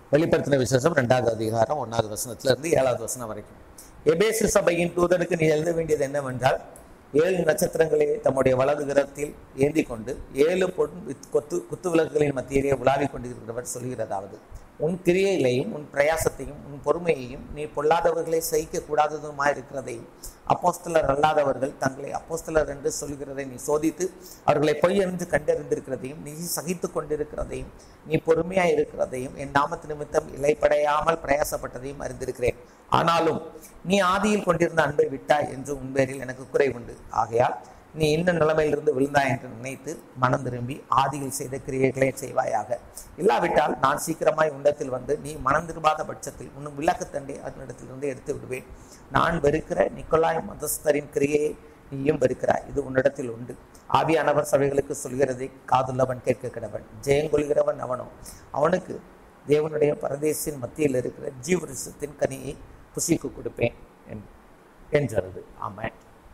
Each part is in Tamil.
வெளிப்படுத்தின விசேஷம் ரெண்டாவது அதிகாரம் ஒன்றாவது வசனத்துல இருந்து ஏழாவது வசனம் வரைக்கும் எபேசு சபையின் தூதனுக்கு நீ எழுத வேண்டியது என்னவென்றால் ஏழு நட்சத்திரங்களை தம்முடைய வலது கரத்தில் ஏந்தி கொண்டு ஏழு பொன் வித்- கொத்து குத்து விளக்குகளின் மத்தியிலே உலாவிக் கொண்டிருக்கிறவர் சொல்கிறதாவது உன் கிரியைகளையும் உன் பிரயாசத்தையும் உன் பொறுமையையும் நீ பொல்லாதவர்களை சகிக்க கூடாததுமாய் இருக்கிறதையும் அப்போஸ்தலர் அல்லாதவர்கள் தங்களை அப்போஸ்தலர் என்று சொல்கிறதை நீ சோதித்து அவர்களை பொய் என்று கண்டறிந்திருக்கிறதையும் நீ சகித்து கொண்டிருக்கிறதையும் நீ பொறுமையாய் இருக்கிறதையும் என் நாமத்து நிமித்தம் இலைப்படையாமல் பிரயாசப்பட்டதையும் அறிந்திருக்கிறேன் ஆனாலும் நீ ஆதியில் கொண்டிருந்த அன்பை விட்டாய் என்று உன் பேரில் எனக்கு குறைவுண்டு ஆகையால் நீ இந்த நிலைமையிலிருந்து விழுந்தாய் என்று நினைத்து மனம் திரும்பி ஆதியில் செய்த கிரியைகளை செய்வாயாக இல்லாவிட்டால் நான் சீக்கிரமாய் உண்டத்தில் வந்து நீ மனம் திரும்பாத பட்சத்தில் உன் விளக்குத்தண்டை அதனிடத்திலிருந்து எடுத்து விடுவேன் நான் வெறுக்கிற நிக்கோலாய் மதஸ்தரின் கிரியையை நீயும் வெறுக்கிறாய் இது உன்னிடத்தில் உண்டு ஆவியானவர் சபைகளுக்கு சொல்கிறதை காதுள்ளவன் கேட்க கிடவன் ஜெயங்கொள்கிறவன் அவனோ அவனுக்கு தேவனுடைய பரதேசின் மத்தியில் இருக்கிற ஜீவரிசத்தின் கனியை புசிக்கு கொடுப்பேன் என்று- என்றது ஆமாம்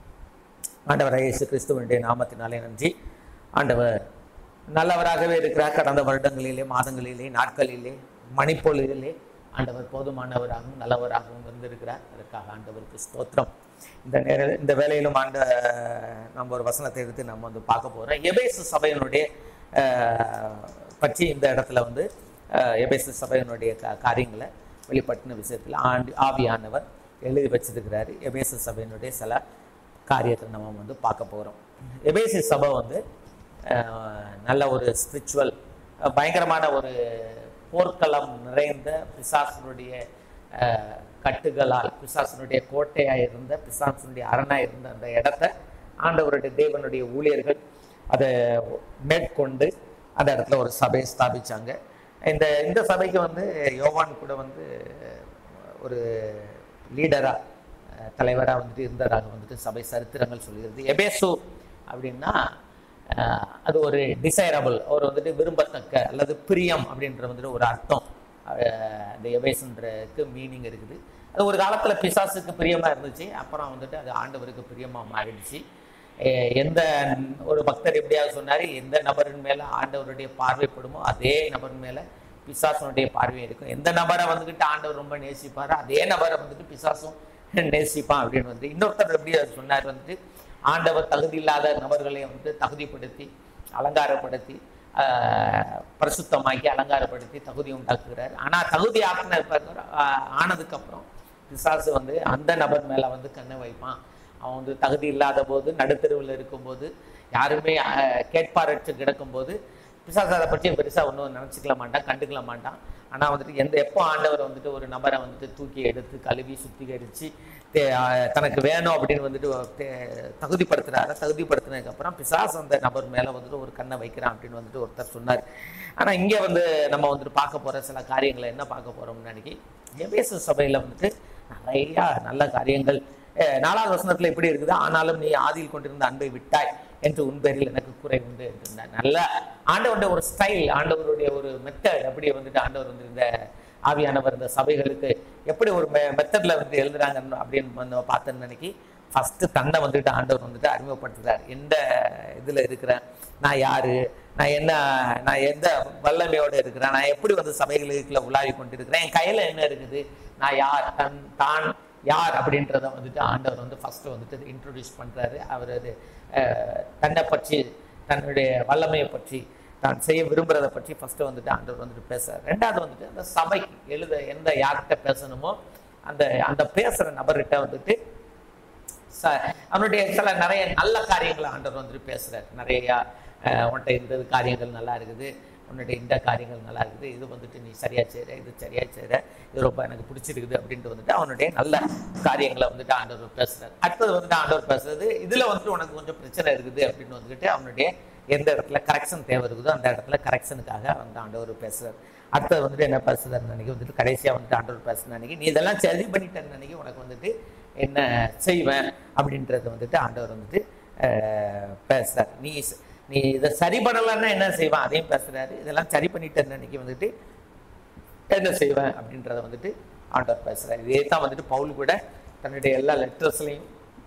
ஆண்டவர் இயேசு கிறிஸ்துவனுடைய நாமத்தினாலே நன்றி ஆண்டவர் நல்லவராகவே இருக்கிறார் கடந்த வருடங்களிலே மாதங்களிலே நாட்களிலே மணிப்பொழுதிலே ஆண்டவர் போதுமானவராகவும் நல்லவராகவும் இருந்திருக்கிறார் அதற்காக ஆண்டவருக்கு ஸ்தோத்திரம் இந்த நேர இந்த வேலையிலும் ஆண்ட நம்ம ஒரு வசனத்தை எடுத்து நம்ம வந்து பார்க்க போகிறோம் எபேசு சபையினுடைய அஹ், பற்றி இந்த இடத்துல வந்து அஹ், எபேசு சபையினுடைய கா- காரியங்களை வெளிப்படுத்தின விஷயத்தில் ஆண்டு ஆவியானவர் எழுதி வச்சிருக்கிறாரு எபேசு சபையினுடைய சில காரியத்தை நம்ம வந்து பார்க்க போகிறோம் எபேசி சபை வந்து அஹ், நல்ல ஒரு ஸ்பிரிச்சுவல் பயங்கரமான ஒரு போர்க்களம் நிறைந்த பிசாசனுடைய அஹ், கட்டுகளால் பிசாசனுடைய கோட்டையாக இருந்த பிசாசனுடைய அரணாக இருந்த அந்த இடத்த ஆண்டவருடைய தேவனுடைய ஊழியர்கள் அதை மேற்கொண்டு அந்த இடத்துல ஒரு சபையை ஸ்தாபிச்சாங்க இந்த இந்த சபைக்கு வந்து யோவான் கூட வந்து ஒரு லீடராக தலைவராக வந்துட்டு இருந்ததாக வந்துட்டு சபை சரித்திரங்கள் சொல்கிறது எபேசு அப்படின்னா அஹ், அது ஒரு டிசைரபிள் ஒரு வந்துட்டு விரும்பத்தக்க அல்லது பிரியம் அப்படின்ற வந்துட்டு ஒரு அர்த்தம் அஹ், அந்த எபேசுன்றதுக்கு மீனிங் இருக்குது அது ஒரு காலத்தில் பிசாசுக்கு பிரியமாக இருந்துச்சு அப்புறம் வந்துட்டு அது ஆண்டவருக்கு பிரியமாக மாறிடுச்சு அஹ், எந்த ஒரு பக்தர் எப்படியாவது சொன்னார் எந்த நபரின் மேலே ஆண்டவருடைய பார்வைப்படுமோ அதே நபர் மேலே பிசாசனுடைய பார்வை இருக்கும் எந்த நபரை வந்துக்கிட்டு ஆண்டவர் ரொம்ப நேசிப்பாரோ அதே நபரை வந்துட்டு பிசாசும் நேசிப்பான் அப்படின்னு வந்து இன்னொருத்தர் எப்படி அவர் சொன்னார் வந்துட்டு ஆண்டவர் தகுதி இல்லாத நபர்களை வந்து தகுதிப்படுத்தி அலங்காரப்படுத்தி ஆஹ், பரிசுத்தமாக்கி அலங்காரப்படுத்தி தகுதி உண்டாக்குகிறார் ஆனால் தகுதி ஆக்கின ஆனதுக்கப்புறம் பிசாசு வந்து அந்த நபர் மேலே வந்து கண்ணை வைப்பான் அவன் வந்து தகுதி இல்லாத போது நடுத்தெருவில் இருக்கும்போது யாருமே ஆஹ், கேட்பாரற்று கிடக்கும்போது பிசாசு அதை பற்றி பெருசாக ஒன்றும் நினச்சிக்கல மாட்டான் கண்டுக்கல மாட்டான் ஆனால் வந்துட்டு எந்த எப்போ ஆண்டவர் வந்துட்டு ஒரு நபரை வந்துட்டு தூக்கி எடுத்து கழுவி சுத்திகரித்து தனக்கு வேணும் அப்படின்னு வந்துட்டு தே- தகுதிப்படுத்துறாரு தகுதிப்படுத்தினதுக்கப்புறம் பிசாசு அந்த நபர் மேலே வந்துட்டு ஒரு கண்ணை வைக்கிறான் அப்படின்னு வந்துட்டு ஒருத்தர் சொன்னார் ஆனால் இங்கே வந்து நம்ம வந்துட்டு பார்க்க போகிற சில காரியங்களை என்ன பார்க்க போகிறோம்னு நினைக்கி எபேசு சபையில் வந்துட்டு நிறையா நல்ல காரியங்கள் அஹ், நாலாவது வசனத்தில் எப்படி இருக்குது ஆனாலும் நீ ஆதியில் கொண்டிருந்த அன்பை விட்டாய் என்று உன் பேரில் எனக்கு குறை உண்டு என்றிருந்தார் நல்ல ஆண்டவருடைய ஒரு ஸ்டைல் ஆண்டவருடைய ஒரு மெத்தட் அப்படி வந்துட்டு ஆண்டவர் வந்து இந்த ஆவியானவர் இந்த சபைகளுக்கு எப்படி ஒரு மெ மெத்தடில் வந்து எழுதுறாங்கன்னு அப்படின்னு வந்து பார்த்தேன்னு நினைக்கி ஃபஸ்ட்டு தன்னை வந்துட்டு ஆண்டவர் வந்துட்டு அறிமுகப்படுத்துகிறார் எந்த இதில் இருக்கிறேன் நான் யாரு நான் என்ன நான் எந்த வல்லமையோடு இருக்கிறேன் நான் எப்படி வந்து சபைகளுக்குள்ள உலாவி கொண்டிருக்கிறேன் என் கையில் என்ன இருக்குது நான் யார் தன் தான் யார் அப்படின்றத வந்துட்டு ஆண்டவர் வந்து ஃபர்ஸ்ட் வந்துட்டு இன்ட்ரடியூஸ் பண்றாரு அவர் அது அஹ், தன்னை பற்றி தன்னுடைய வல்லமையை பற்றி தான் செய்ய விரும்புறதை பற்றி ஃபர்ஸ்ட் வந்துட்டு ஆண்டவர் வந்துட்டு பேசுறாரு ரெண்டாவது வந்துட்டு அந்த சபைக்கு எழுத எந்த யார்கிட்ட பேசணுமோ அந்த அந்த பேசுற நபர்கிட்ட வந்துட்டு ச- அவனுடைய சில நிறைய நல்ல காரியங்களை ஆண்டவர் வந்துட்டு பேசுறாரு நிறைய அஹ், உன்கிட்ட இந்த காரியங்கள் நல்லா இருக்குது உன்னுடைய இந்த காரியங்கள் நல்லா இருக்குது இது வந்துட்டு நீ சரியா செய்கிற இது சரியா செய்கிற இது ரொம்ப எனக்கு பிடிச்சிருக்குது அப்படின்ட்டு வந்துட்டு அவனுடைய நல்ல காரியங்களை வந்துட்டு ஆண்டவர் பேசுறாரு அடுத்தது வந்துட்டு ஆண்டவர் பேசுறது இதுல வந்துட்டு உனக்கு கொஞ்சம் பிரச்சனை இருக்குது அப்படின்னு வந்துட்டு அவனுடைய எந்த இடத்துல கரெக்ஷன் தேவை இருக்குதோ அந்த இடத்துல கரெக்ஷனுக்காக வந்து ஆண்டவர் பேசுறாரு அடுத்தது வந்துட்டு என்ன பேசுறாரு அன்னைக்கு வந்துட்டு கடைசியா வந்துட்டு ஆண்டவர் பேசுன அன்னைக்கு நீ இதெல்லாம் சரி பண்ணிட்டேன்னு அன்னைக்கு உனக்கு வந்துட்டு என்ன செய்வேன் அப்படின்றது வந்துட்டு ஆண்டவர் வந்துட்டு அஹ், பேசுறாரு நீ ச- நீ இதை சரி பண்ணலைன்னா என்ன செய்வான் அதையும் பேசுறாரு இதெல்லாம் சரி பண்ணிட்டேன்னு அன்னைக்கு வந்துட்டு என்ன செய்வேன் அப்படின்றத வந்துட்டு ஆண்டவர் பேசுறாரு இதே தான் வந்துட்டு பவுல் கூட தன்னுடைய எல்லா லெட்டர்ஸ்லையும்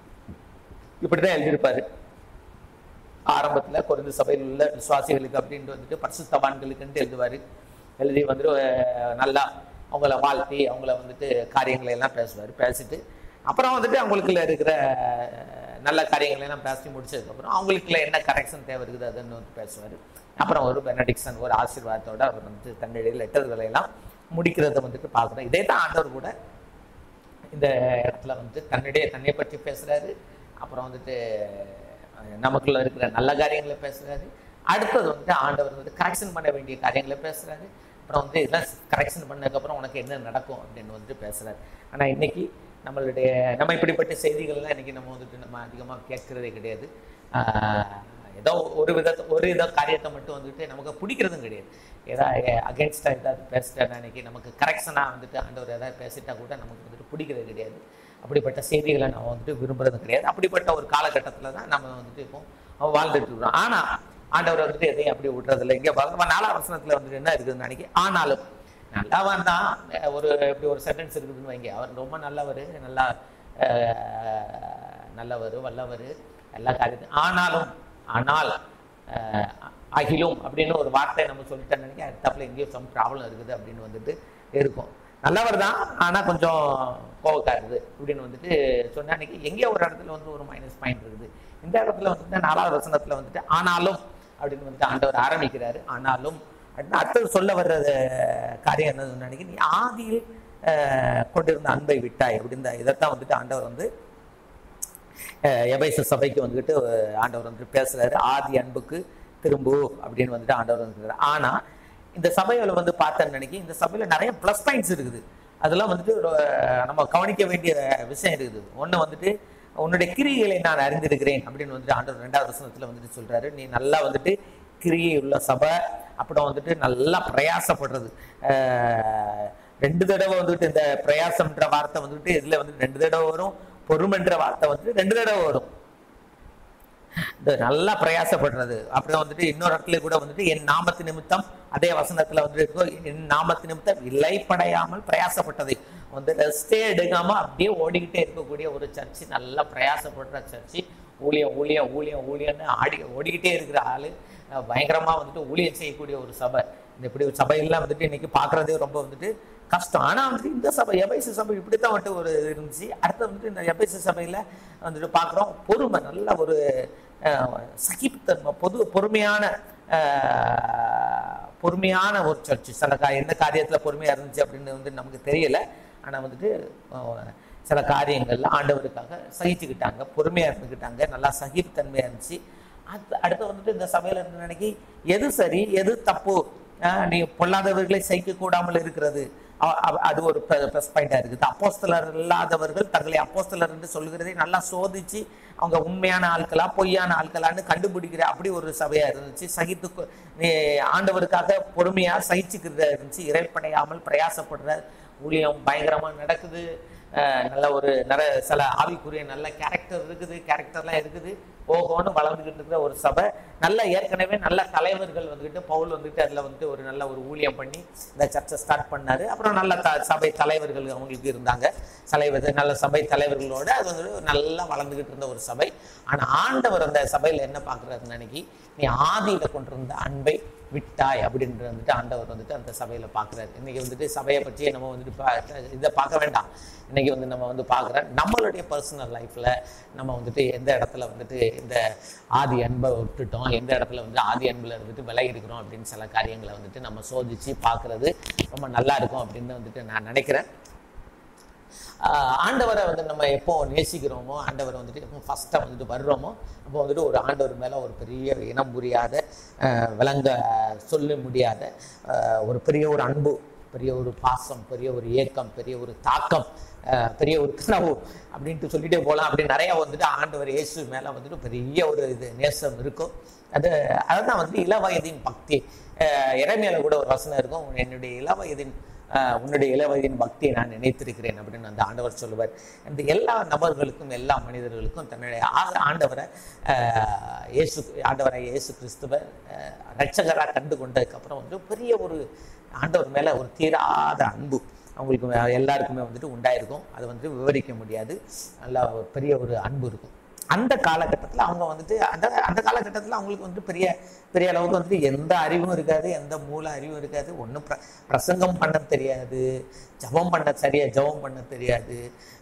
இப்படிதான் எழுதியிருப்பாரு ஆரம்பத்துல குறைந்த சபையில் உள்ள விசுவாசிகளுக்கு அப்படின்ட்டு வந்துட்டு பரிசுத்தவான்களுக்குன்ட்டு எழுதுவாரு எழுதி வந்துட்டு அஹ், நல்லா அவங்கள வாழ்த்தி அவங்கள வந்துட்டு காரியங்களை எல்லாம் பேசுவார் பேசிட்டு அப்புறம் வந்துட்டு அவங்களுக்குள்ள இருக்கிற அஹ், நல்ல காரியங்களை எல்லாம் பேசி முடிச்சதுக்கப்புறம் அவங்களுக்குள்ள என்ன கரெக்ஷன் தேவை இருக்குது அதுன்னு வந்து பேசுவார் அப்புறம் ஒரு பெனடிக்ஷன் ஒரு ஆசீர்வாதத்தோட அவர் வந்து தன்னுடைய லெட்டர்களை எல்லாம் முடிக்கிறத வந்துட்டு பார்க்குறோம் இதே தான் ஆண்டவர் கூட இந்த இடத்துல வந்து தன்னுடைய தன்னை பற்றி பேசுறாரு அப்புறம் வந்துட்டு அஹ், நமக்குள்ள இருக்கிற நல்ல காரியங்களை பேசுறாரு அடுத்தது வந்து ஆண்டவர் வந்து கரெக்ஷன் பண்ண வேண்டிய காரியங்களை பேசுறாரு அப்புறம் வந்து இதெல்லாம் கரெக்ஷன் பண்ணதுக்கப்புறம் உனக்கு என்ன நடக்கும் அப்படின்னு வந்துட்டு பேசுறாரு ஆனா இன்னைக்கு நம்மளுடைய நம்ம இப்படிப்பட்ட செய்திகள்லாம் இன்னைக்கு நம்ம வந்துட்டு நம்ம அதிகமாக கேட்கறதே கிடையாது ஆஹ், ஏதோ ஒரு வித ஒரு வித காரியத்தை மட்டும் வந்துட்டு நமக்கு பிடிக்கிறதும் கிடையாது ஏதாவது அகேன்ஸ்டாக ஏதாவது பேசிட்டா இன்னைக்கு நமக்கு கரெக்ஷனாக வந்துட்டு ஆண்டவர் ஏதாவது பேசிட்டா கூட நமக்கு வந்துட்டு பிடிக்கிறது கிடையாது அப்படிப்பட்ட செய்திகளை நம்ம வந்துட்டு விரும்புறது கிடையாது அப்படிப்பட்ட ஒரு காலகட்டத்தில் தான் நம்ம வந்துட்டு இப்போ வாழ்ந்துட்டு இருக்கிறோம் ஆனா ஆண்டவர் வந்துட்டு எதையும் அப்படி விட்றதில்ல இங்கே பாருங்க நாலாம் வசனத்தில் வந்துட்டு என்ன இருக்குதுன்னு நினைக்க ஆனாலும் நல்லவன் தான் ஒரு இப்படி ஒரு சென்டென்ஸ் இருக்குதுன்னு வைங்க அவர் ரொம்ப நல்லவர் நல்லா அஹ், நல்லவர் வல்லவர் எல்லா காரியத்தையும் ஆனாலும் ஆனால் அஹ், அகிலும் அப்படின்னு ஒரு வார்த்தை நம்ம சொல்லிட்டோம் நினைக்க அடுத்தாப்புல எங்கேயோ சம் ப்ராப்ளம் இருக்குது அப்படின்னு வந்துட்டு இருக்கும் நல்லவர் தான் ஆனா கொஞ்சம் கோவக்காருது அப்படின்னு வந்துட்டு சொன்ன அன்னைக்கு எங்கேயோ ஒரு இடத்துல வந்து ஒரு மைனஸ் பாயிண்ட் இருக்குது இந்த இடத்துல வந்துட்டு நாலாவது வசனத்துல வந்துட்டு ஆனாலும் அப்படின்னு வந்துட்டு ஆண்டவர் ஆரம்பிக்கிறாரு ஆனாலும் அப்படின்னு அடுத்தது சொல்ல வர்ற காரியம் என்னதுன்னு நினைக்க நீ ஆதியில் அஹ், கொண்டிருந்த அன்பை விட்டாய் அப்படின்னு இதைத்தான் வந்துட்டு ஆண்டவர் வந்து அஹ், எபேசு சபைக்கு வந்துட்டு அஹ், ஆண்டவர் வந்துட்டு பேசுறாரு ஆதி அன்புக்கு திரும்பு அப்படின்னு வந்துட்டு ஆண்டவர் வந்துருக்காரு ஆனா இந்த சபையில வந்து பார்த்தேன்னு நினைக்கி இந்த சபையில நிறைய ப்ளஸ் பாயிண்ட்ஸ் இருக்குது அதெல்லாம் வந்துட்டு ஒரு, அஹ், நம்ம கவனிக்க வேண்டிய விஷயம் இருக்குது ஒண்ணு வந்துட்டு உன்னுடைய கிரியைகளை நான் அறிந்திருக்கிறேன் அப்படின்னு வந்துட்டு ஆண்டவர் ரெண்டாவது வசனத்துல வந்துட்டு சொல்றாரு நீ நல்லா வந்துட்டு கிரியை உள்ள சபை அப்புறம் வந்துட்டு நல்லா பிரயாசப்படுறது அஹ், ரெண்டு தடவை வந்துட்டு இந்த பிரயாசம்ன்ற வார்த்தை வந்துட்டு இதுல வந்து ரெண்டு தடவை வரும் பொறுமைன்ற வார்த்தை வந்துட்டு ரெண்டு தடவை வரும் இந்த நல்லா பிரயாசப்படுறது அப்புறம் வந்துட்டு இன்னொரு இடத்துல கூட வந்துட்டு என் நாமத்து நிமித்தம் அதே வசனத்துல வந்துட்டு இருக்கும் என் நாமத்து நிமித்தம் இலைப்படையாமல் பிரயாசப்பட்டதை வந்து ரெஸ்டே எடுக்காம அப்படியே ஓடிக்கிட்டே இருக்கக்கூடிய ஒரு சர்ச்சு நல்லா பிரயாசப்படுற சர்ச்சு ஊழியம் ஊழியம் ஊழியம் ஊழியம்னு ஆடி ஓடிக்கிட்டே இருக்கிற ஆளு அஹ் பயங்கரமா வந்துட்டு ஊழியம் செய்யக்கூடிய ஒரு சபை இந்த இப்படி ஒரு சபையெல்லாம் வந்துட்டு இன்னைக்கு பார்க்கறதே ரொம்ப வந்துட்டு கஷ்டம் ஆனா வந்துட்டு இந்த சபை எபைசு சபை இப்படித்தான் வந்துட்டு ஒரு இருந்துச்சு அடுத்து வந்துட்டு இந்த எபைசு சபையில வந்துட்டு பார்க்குறோம் பொறுமை நல்ல ஒரு அஹ், சகிப்புத்தன்மை பொது பொறுமையான அஹ், பொறுமையான ஒரு சர்ச்சு சில கா எந்த காரியத்துல பொறுமையா இருந்துச்சு அப்படின்னு வந்து நமக்கு தெரியல ஆனா வந்துட்டு அஹ், சில காரியங்கள்ல ஆண்டவருக்காக சகிச்சுக்கிட்டாங்க பொறுமையா இருந்துக்கிட்டாங்க நல்லா சகிப்புத்தன்மையா இருந்துச்சு அடுத்து அடுத்து வந்துட்டு இந்த சபையில இருந்து நினைக்கி எது சரி எது தப்பு ஆஹ் நீ பொல்லாதவர்களை சகிக்க கூடாமல் இருக்கிறது அ- அ- அது ஒரு ப்ளஸ் பாயிண்டா இருக்குது அப்போஸ்தலர் இல்லாதவர்கள் தங்களை அப்போஸ்தலர் என்று சொல்கிறதை நல்லா சோதிச்சு அவங்க உண்மையான ஆட்களா பொய்யான ஆட்களான்னு கண்டுபிடிக்கிற அப்படி ஒரு சபையா இருந்துச்சு சகித்து கொ- நீ ஆண்டவருக்காக பொறுமையா சகிச்சுக்கிறதா இருந்துச்சு இறைப்படையாமல் பிரயாசப்படுற ஊழியம் பயங்கரமா நடக்குது அஹ் நல்ல ஒரு நிறைய சில ஆவிக்குரிய நல்ல கேரக்டர் இருக்குது கேரக்டர்லாம் இருக்குது ஓகோன்னு வளர்ந்துகிட்டு இருக்கிற ஒரு சபை நல்ல ஏற்கனவே நல்ல தலைவர்கள் வந்துட்டு பவுல் வந்துட்டு அதுல வந்துட்டு ஒரு நல்ல ஒரு ஊழியம் பண்ணி இந்த சர்ச்சை ஸ்டார்ட் பண்ணாரு அப்புறம் நல்ல த சபை தலைவர்கள் அவங்களுக்கு இருந்தாங்க தலைவர் நல்ல சபை தலைவர்களோட அது வந்து நல்லா வளர்ந்துகிட்டு இருந்த ஒரு சபை ஆனா ஆண்டவர் அந்த சபையில என்ன பாக்குறாருன்னு நினைக்கி நீ ஆதியில கொண்டிருந்த அன்பை விட்டாய் அப்படின்ற வந்துட்டு ஆண்டவர் வந்துட்டு அந்த சபையில பாக்குறாரு இன்னைக்கு வந்துட்டு சபையை பற்றி நம்ம வந்துட்டு பா- இதை பார்க்க வேண்டாம் இன்னைக்கு வந்து நம்ம வந்து பார்க்குறோம் நம்மளுடைய பர்சனல் லைஃப்ல நம்ம வந்துட்டு எந்த இடத்துல வந்துட்டு இந்த ஆதி அன்பை விட்டுட்டோம் எந்த இடத்துல வந்து ஆதி அன்புல இருந்துட்டு விலகி இருக்கிறோம் அப்படின்னு சில காரியங்களை வந்துட்டு நம்ம சோதிச்சு பார்க்கிறது ரொம்ப நல்லா இருக்கும் அப்படின்னு வந்துட்டு நான் நினைக்கிறேன் ஆஹ் ஆண்டவரை வந்து நம்ம எப்போ நேசிக்கிறோமோ ஆண்டவரை வந்துட்டு எப்போ ஃபஸ்ட்டாக வந்துட்டு வர்றோமோ அப்போ வந்துட்டு ஒரு ஆண்டவர் மேலே ஒரு பெரிய இனம் புரியாத ஆஹ் விளங்க சொல்ல முடியாத ஆஹ் ஒரு பெரிய ஒரு அன்பு பெரிய ஒரு பாசம் பெரிய ஒரு ஏக்கம் பெரிய ஒரு தாக்கம் ஆஹ் பெரிய ஒரு கனவு அப்படின்ட்டு சொல்லிட்டே போகலாம் அப்படி நிறைய வந்துட்டு ஆண்டவர் இயேசு மேலே வந்துட்டு பெரிய ஒரு இது நேசம் இருக்கும் அது அதுதான் வந்து இளவயதின் பக்தி ஆஹ் இறைமையில கூட ஒரு வசனம் இருக்கும் என்னுடைய இளவயதின் ஆஹ் உன்னுடைய இளவயதின் பக்தியை நான் நினைத்திருக்கிறேன் அப்படின்னு அந்த ஆண்டவர் சொல்லுவார் இந்த எல்லா நபர்களுக்கும் எல்லா மனிதர்களுக்கும் தன்னுடைய ஆ- ஆண்டவரை ஆஹ் இயேசு ஆண்டவரை இயேசு கிறிஸ்துவ ஆஹ் ரட்சகராக கண்டு கொண்டதுக்கப்புறம் வந்து பெரிய ஒரு ஆண்டவர் மேலே ஒரு தீராத அன்பு அவங்களுக்கு மே- எல்லாருக்குமே வந்துட்டு உண்டாயிருக்கும் அதை வந்து விவரிக்க முடியாது நல்லா ஒரு பெரிய ஒரு அன்பு இருக்கும் அந்த காலகட்டத்தில் அவங்க வந்துட்டு அந்த அந்த காலகட்டத்தில் அவங்களுக்கு வந்துட்டு பெரிய பெரிய அளவுக்கு வந்துட்டு எந்த அறிவும் இருக்காது எந்த மூல அறிவும் இருக்காது ஒன்றும் பிர பிரசங்கம் பண்ண தெரியாது ஜபம் பண்ண சரியா ஜபம் பண்ண தெரியாது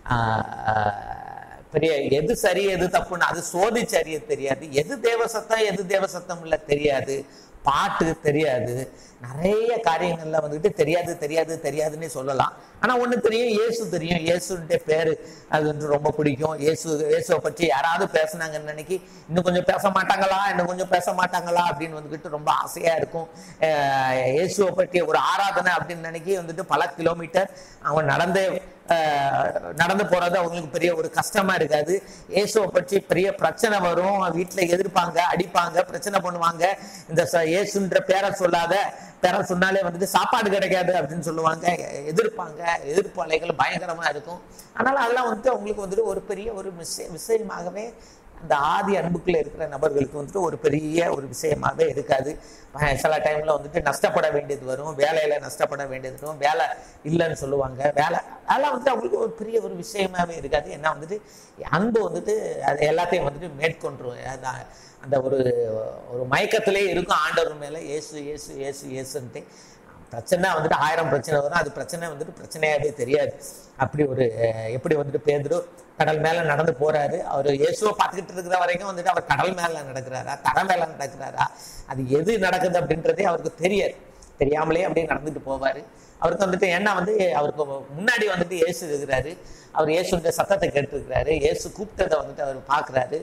ஆஹ் பெரிய எது சரி எது தப்புன்னு அது சோதிச்சு அறிய தெரியாது எது தேவ சத்தம் எது தேவ சத்தம் இல்லை தெரியாது பாட்டு தெரியாது நிறைய காரியங்கள்ல வந்துட்டு தெரியாது தெரியாது தெரியாதுன்னே சொல்லலாம் ஆனா ஒண்ணு தெரியும் இயேசு தெரியும் இயேசுன்ற பேரு அது வந்து ரொம்ப பிடிக்கும் இயேசு இயேசுவை பற்றி யாராவது பேசுனாங்கன்னு நினைக்கி இன்னும் கொஞ்சம் பேச மாட்டாங்களா இன்னும் கொஞ்சம் பேச மாட்டாங்களா அப்படின்னு வந்துட்டு ரொம்ப ஆசையா இருக்கும் அஹ் இயேசுவை பற்றி ஒரு ஆராதனை அப்படின்னு நினைக்கி வந்துட்டு பல கிலோமீட்டர் அவன் நடந்தே அஹ் நடந்து போறது அவங்களுக்கு பெரிய ஒரு கஷ்டமா இருக்காது இயேசுவை பற்றி பெரிய பிரச்சனை வரும் வீட்டுல எதிர்ப்பாங்க அடிப்பாங்க பிரச்சனை பண்ணுவாங்க இந்த ச- இயேசுன்ற பேரை சொல்லாத பேரை சொன்னாலே வந்துட்டு சாப்பாடு கிடைக்காது அப்படின்னு சொல்லுவாங்க எதிர்ப்பாங்க எதிர்ப்பு அலைகள் பயங்கரமா இருக்கும் அதனால அதெல்லாம் வந்துட்டு அவங்களுக்கு வந்துட்டு ஒரு பெரிய ஒரு விஷய விஷயமாகவே அந்த ஆதி அன்புக்குள்ள இருக்கிற நபர்களுக்கு வந்துட்டு ஒரு பெரிய ஒரு விஷயமாவே இருக்காது அஹ் சில டைம்ல வந்துட்டு நஷ்டப்பட வேண்டியது வரும் வேலையில நஷ்டப்பட வேண்டியது வரும் வேலை இல்லைன்னு சொல்லுவாங்க வேலை அதெல்லாம் வந்துட்டு அவங்களுக்கு ஒரு பெரிய ஒரு விஷயமாவே இருக்காது ஏன்னா வந்துட்டு அன்பு வந்துட்டு அது எல்லாத்தையும் வந்துட்டு மேற்கொண்டுரும் அதான் அந்த ஒரு ஒரு மயக்கத்திலே இருக்கும் ஆண்டவர் மேல இயேசு இயேசு இயேசு இயேசுன்ட்டு பிரச்சனை வந்துட்டு ஆயிரம் பிரச்சனை வரும் அது பிரச்சனை வந்துட்டு பிரச்சனையாவே தெரியாது அப்படி ஒரு அஹ், எப்படி வந்துட்டு பேதுரு கடல் மேல நடந்து போறாரு அவர் இயேசுவை பார்த்துக்கிட்டு இருக்கிற வரைக்கும் வந்துட்டு அவர் கடல் மேல நடக்கிறாரா தரை மேல நடக்கிறாரா அது எது நடக்குது அப்படின்றதே அவருக்கு தெரியாது தெரியாமலே அப்படியே நடந்துட்டு போவாரு அவருக்கு வந்துட்டு ஏன்னா வந்து அவருக்கு முன்னாடி வந்துட்டு இயேசு இருக்கிறாரு அவர் இயேசுன்ற சத்தத்தை கேட்டிருக்கிறாரு இயேசு கூப்பிட்டதை வந்துட்டு அவர் பார்க்குறாரு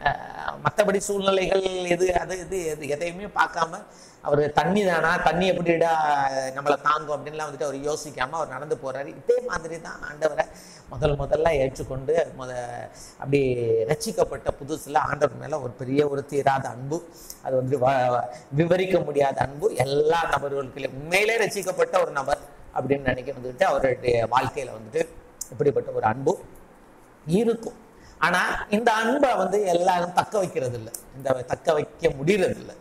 மற்றபடி சூழ்நிலைகள் எது அது இது எது எதையுமே பார்க்காம அவர் தண்ணி தானா தண்ணி எப்படிடா நம்மளை தாங்கும் அப்படின்லாம் வந்துட்டு அவர் யோசிக்காம அவர் நடந்து போறாரு இதே மாதிரி தான் ஆண்டவரை முதல் முதல்ல ஏற்றுக்கொண்டு முத அப்படி ரட்சிக்கப்பட்ட புதுசுல ஆண்டவர் மேல ஒரு பெரிய ஒரு தீராத அன்பு அது வந்து வ- விவரிக்க முடியாத அன்பு எல்லா நபர்களுக்கும் உண்மையிலே ரட்சிக்கப்பட்ட ஒரு நபர் அப்படின்னு நினைக்க வந்துட்டு அவருடைய வாழ்க்கையில வந்துட்டு இப்படிப்பட்ட ஒரு அன்பு இருக்கும் ஆனா இந்த அன்பை வந்து எல்லாரும் தக்க வைக்கிறது இல்லை இந்த தக்க வைக்க முடியறது இல்லை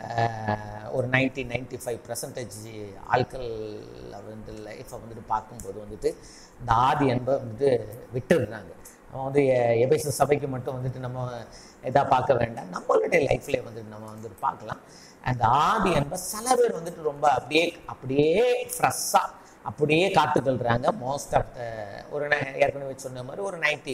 ஆஹ் ஒரு நைன்டி நைன்டி ஃபைவ் பர்சன்டேஜ் ஆட்கள் வந்து லைஃப்பை வந்துட்டு பார்க்கும்போது வந்துட்டு இந்த ஆதி அன்பை வந்துட்டு விட்டுடுறாங்க அவன் வந்து எ- எபேசு சபைக்கு மட்டும் வந்துட்டு நம்ம இதாக பார்க்க வேண்டாம் நம்மளுடைய லைஃப்லேயே வந்துட்டு நம்ம வந்துட்டு பார்க்கலாம் அந்த ஆதி அன்பை சில பேர் வந்துட்டு ரொம்ப அப்படியே அப்படியே ஃப்ரெஷ்ஷாக அப்படியே காத்துக்கொள்கிறாங்க மோஸ்ட் ஆஃப் த ஒரு ந- ஏற்கனவே சொன்ன மாதிரி ஒரு நைன்டி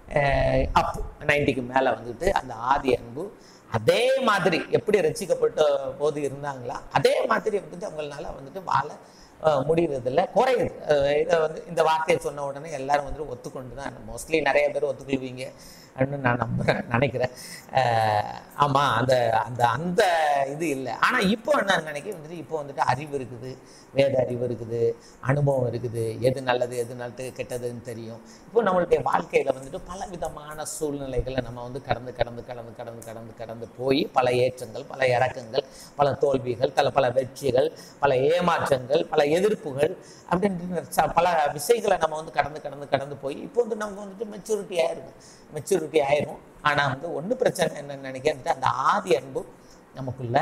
அப் நைன்டிக்கு மேலே வந்துட்டு அந்த ஆதி அன்பு அதே மாதிரி எப்படி ரசிக்கப்பட்ட போது இருந்தாங்களா அதே மாதிரி வந்துட்டு அவங்களால வந்துட்டு வாழ அஹ், முடியறதில்ல குறையுது அஹ், இதை வந்து இந்த வார்த்தையை சொன்ன உடனே எல்லாரும் வந்துட்டு ஒத்துக்கொண்டு தான் மோஸ்ட்லி நிறைய பேர் ஒத்துக்கொள்வீங்க அப்படின்னு நான் நம்புறேன் நினைக்கிறேன் அஹ், ஆமா அந்த அந்த அந்த இது இல்லை ஆனா இப்போ என்ன நினைக்கிறேன் வந்துட்டு இப்போ வந்துட்டு அறிவு இருக்குது வேத அறிவு இருக்குது அனுபவம் இருக்குது எது நல்லது எது நல்லது கெட்டதுன்னு தெரியும் இப்போ நம்மளுடைய வாழ்க்கையில வந்துட்டு பல விதமான சூழ்நிலைகளை நம்ம வந்து கடந்து கடந்து கடந்து கடந்து கடந்து கடந்து போய் பல ஏற்றங்கள் பல இறக்கங்கள் பல தோல்விகள் பல பல வெற்றிகள் பல ஏமாற்றங்கள் பல எதிர்ப்புகள் அப்படின்ற ச- பல விஷயங்களை நம்ம வந்து கடந்து கடந்து கடந்து போய் இப்போ வந்து நமக்கு வந்துட்டு மெச்சூரிட்டி ஆயிரும் மெச்சூரிட்டி ஆயிரும் ஆனா வந்து ஒண்ணு பிரச்சனை என்னன்னு நினைக்கிறேன் அந்த ஆதி அன்பு நமக்குள்ள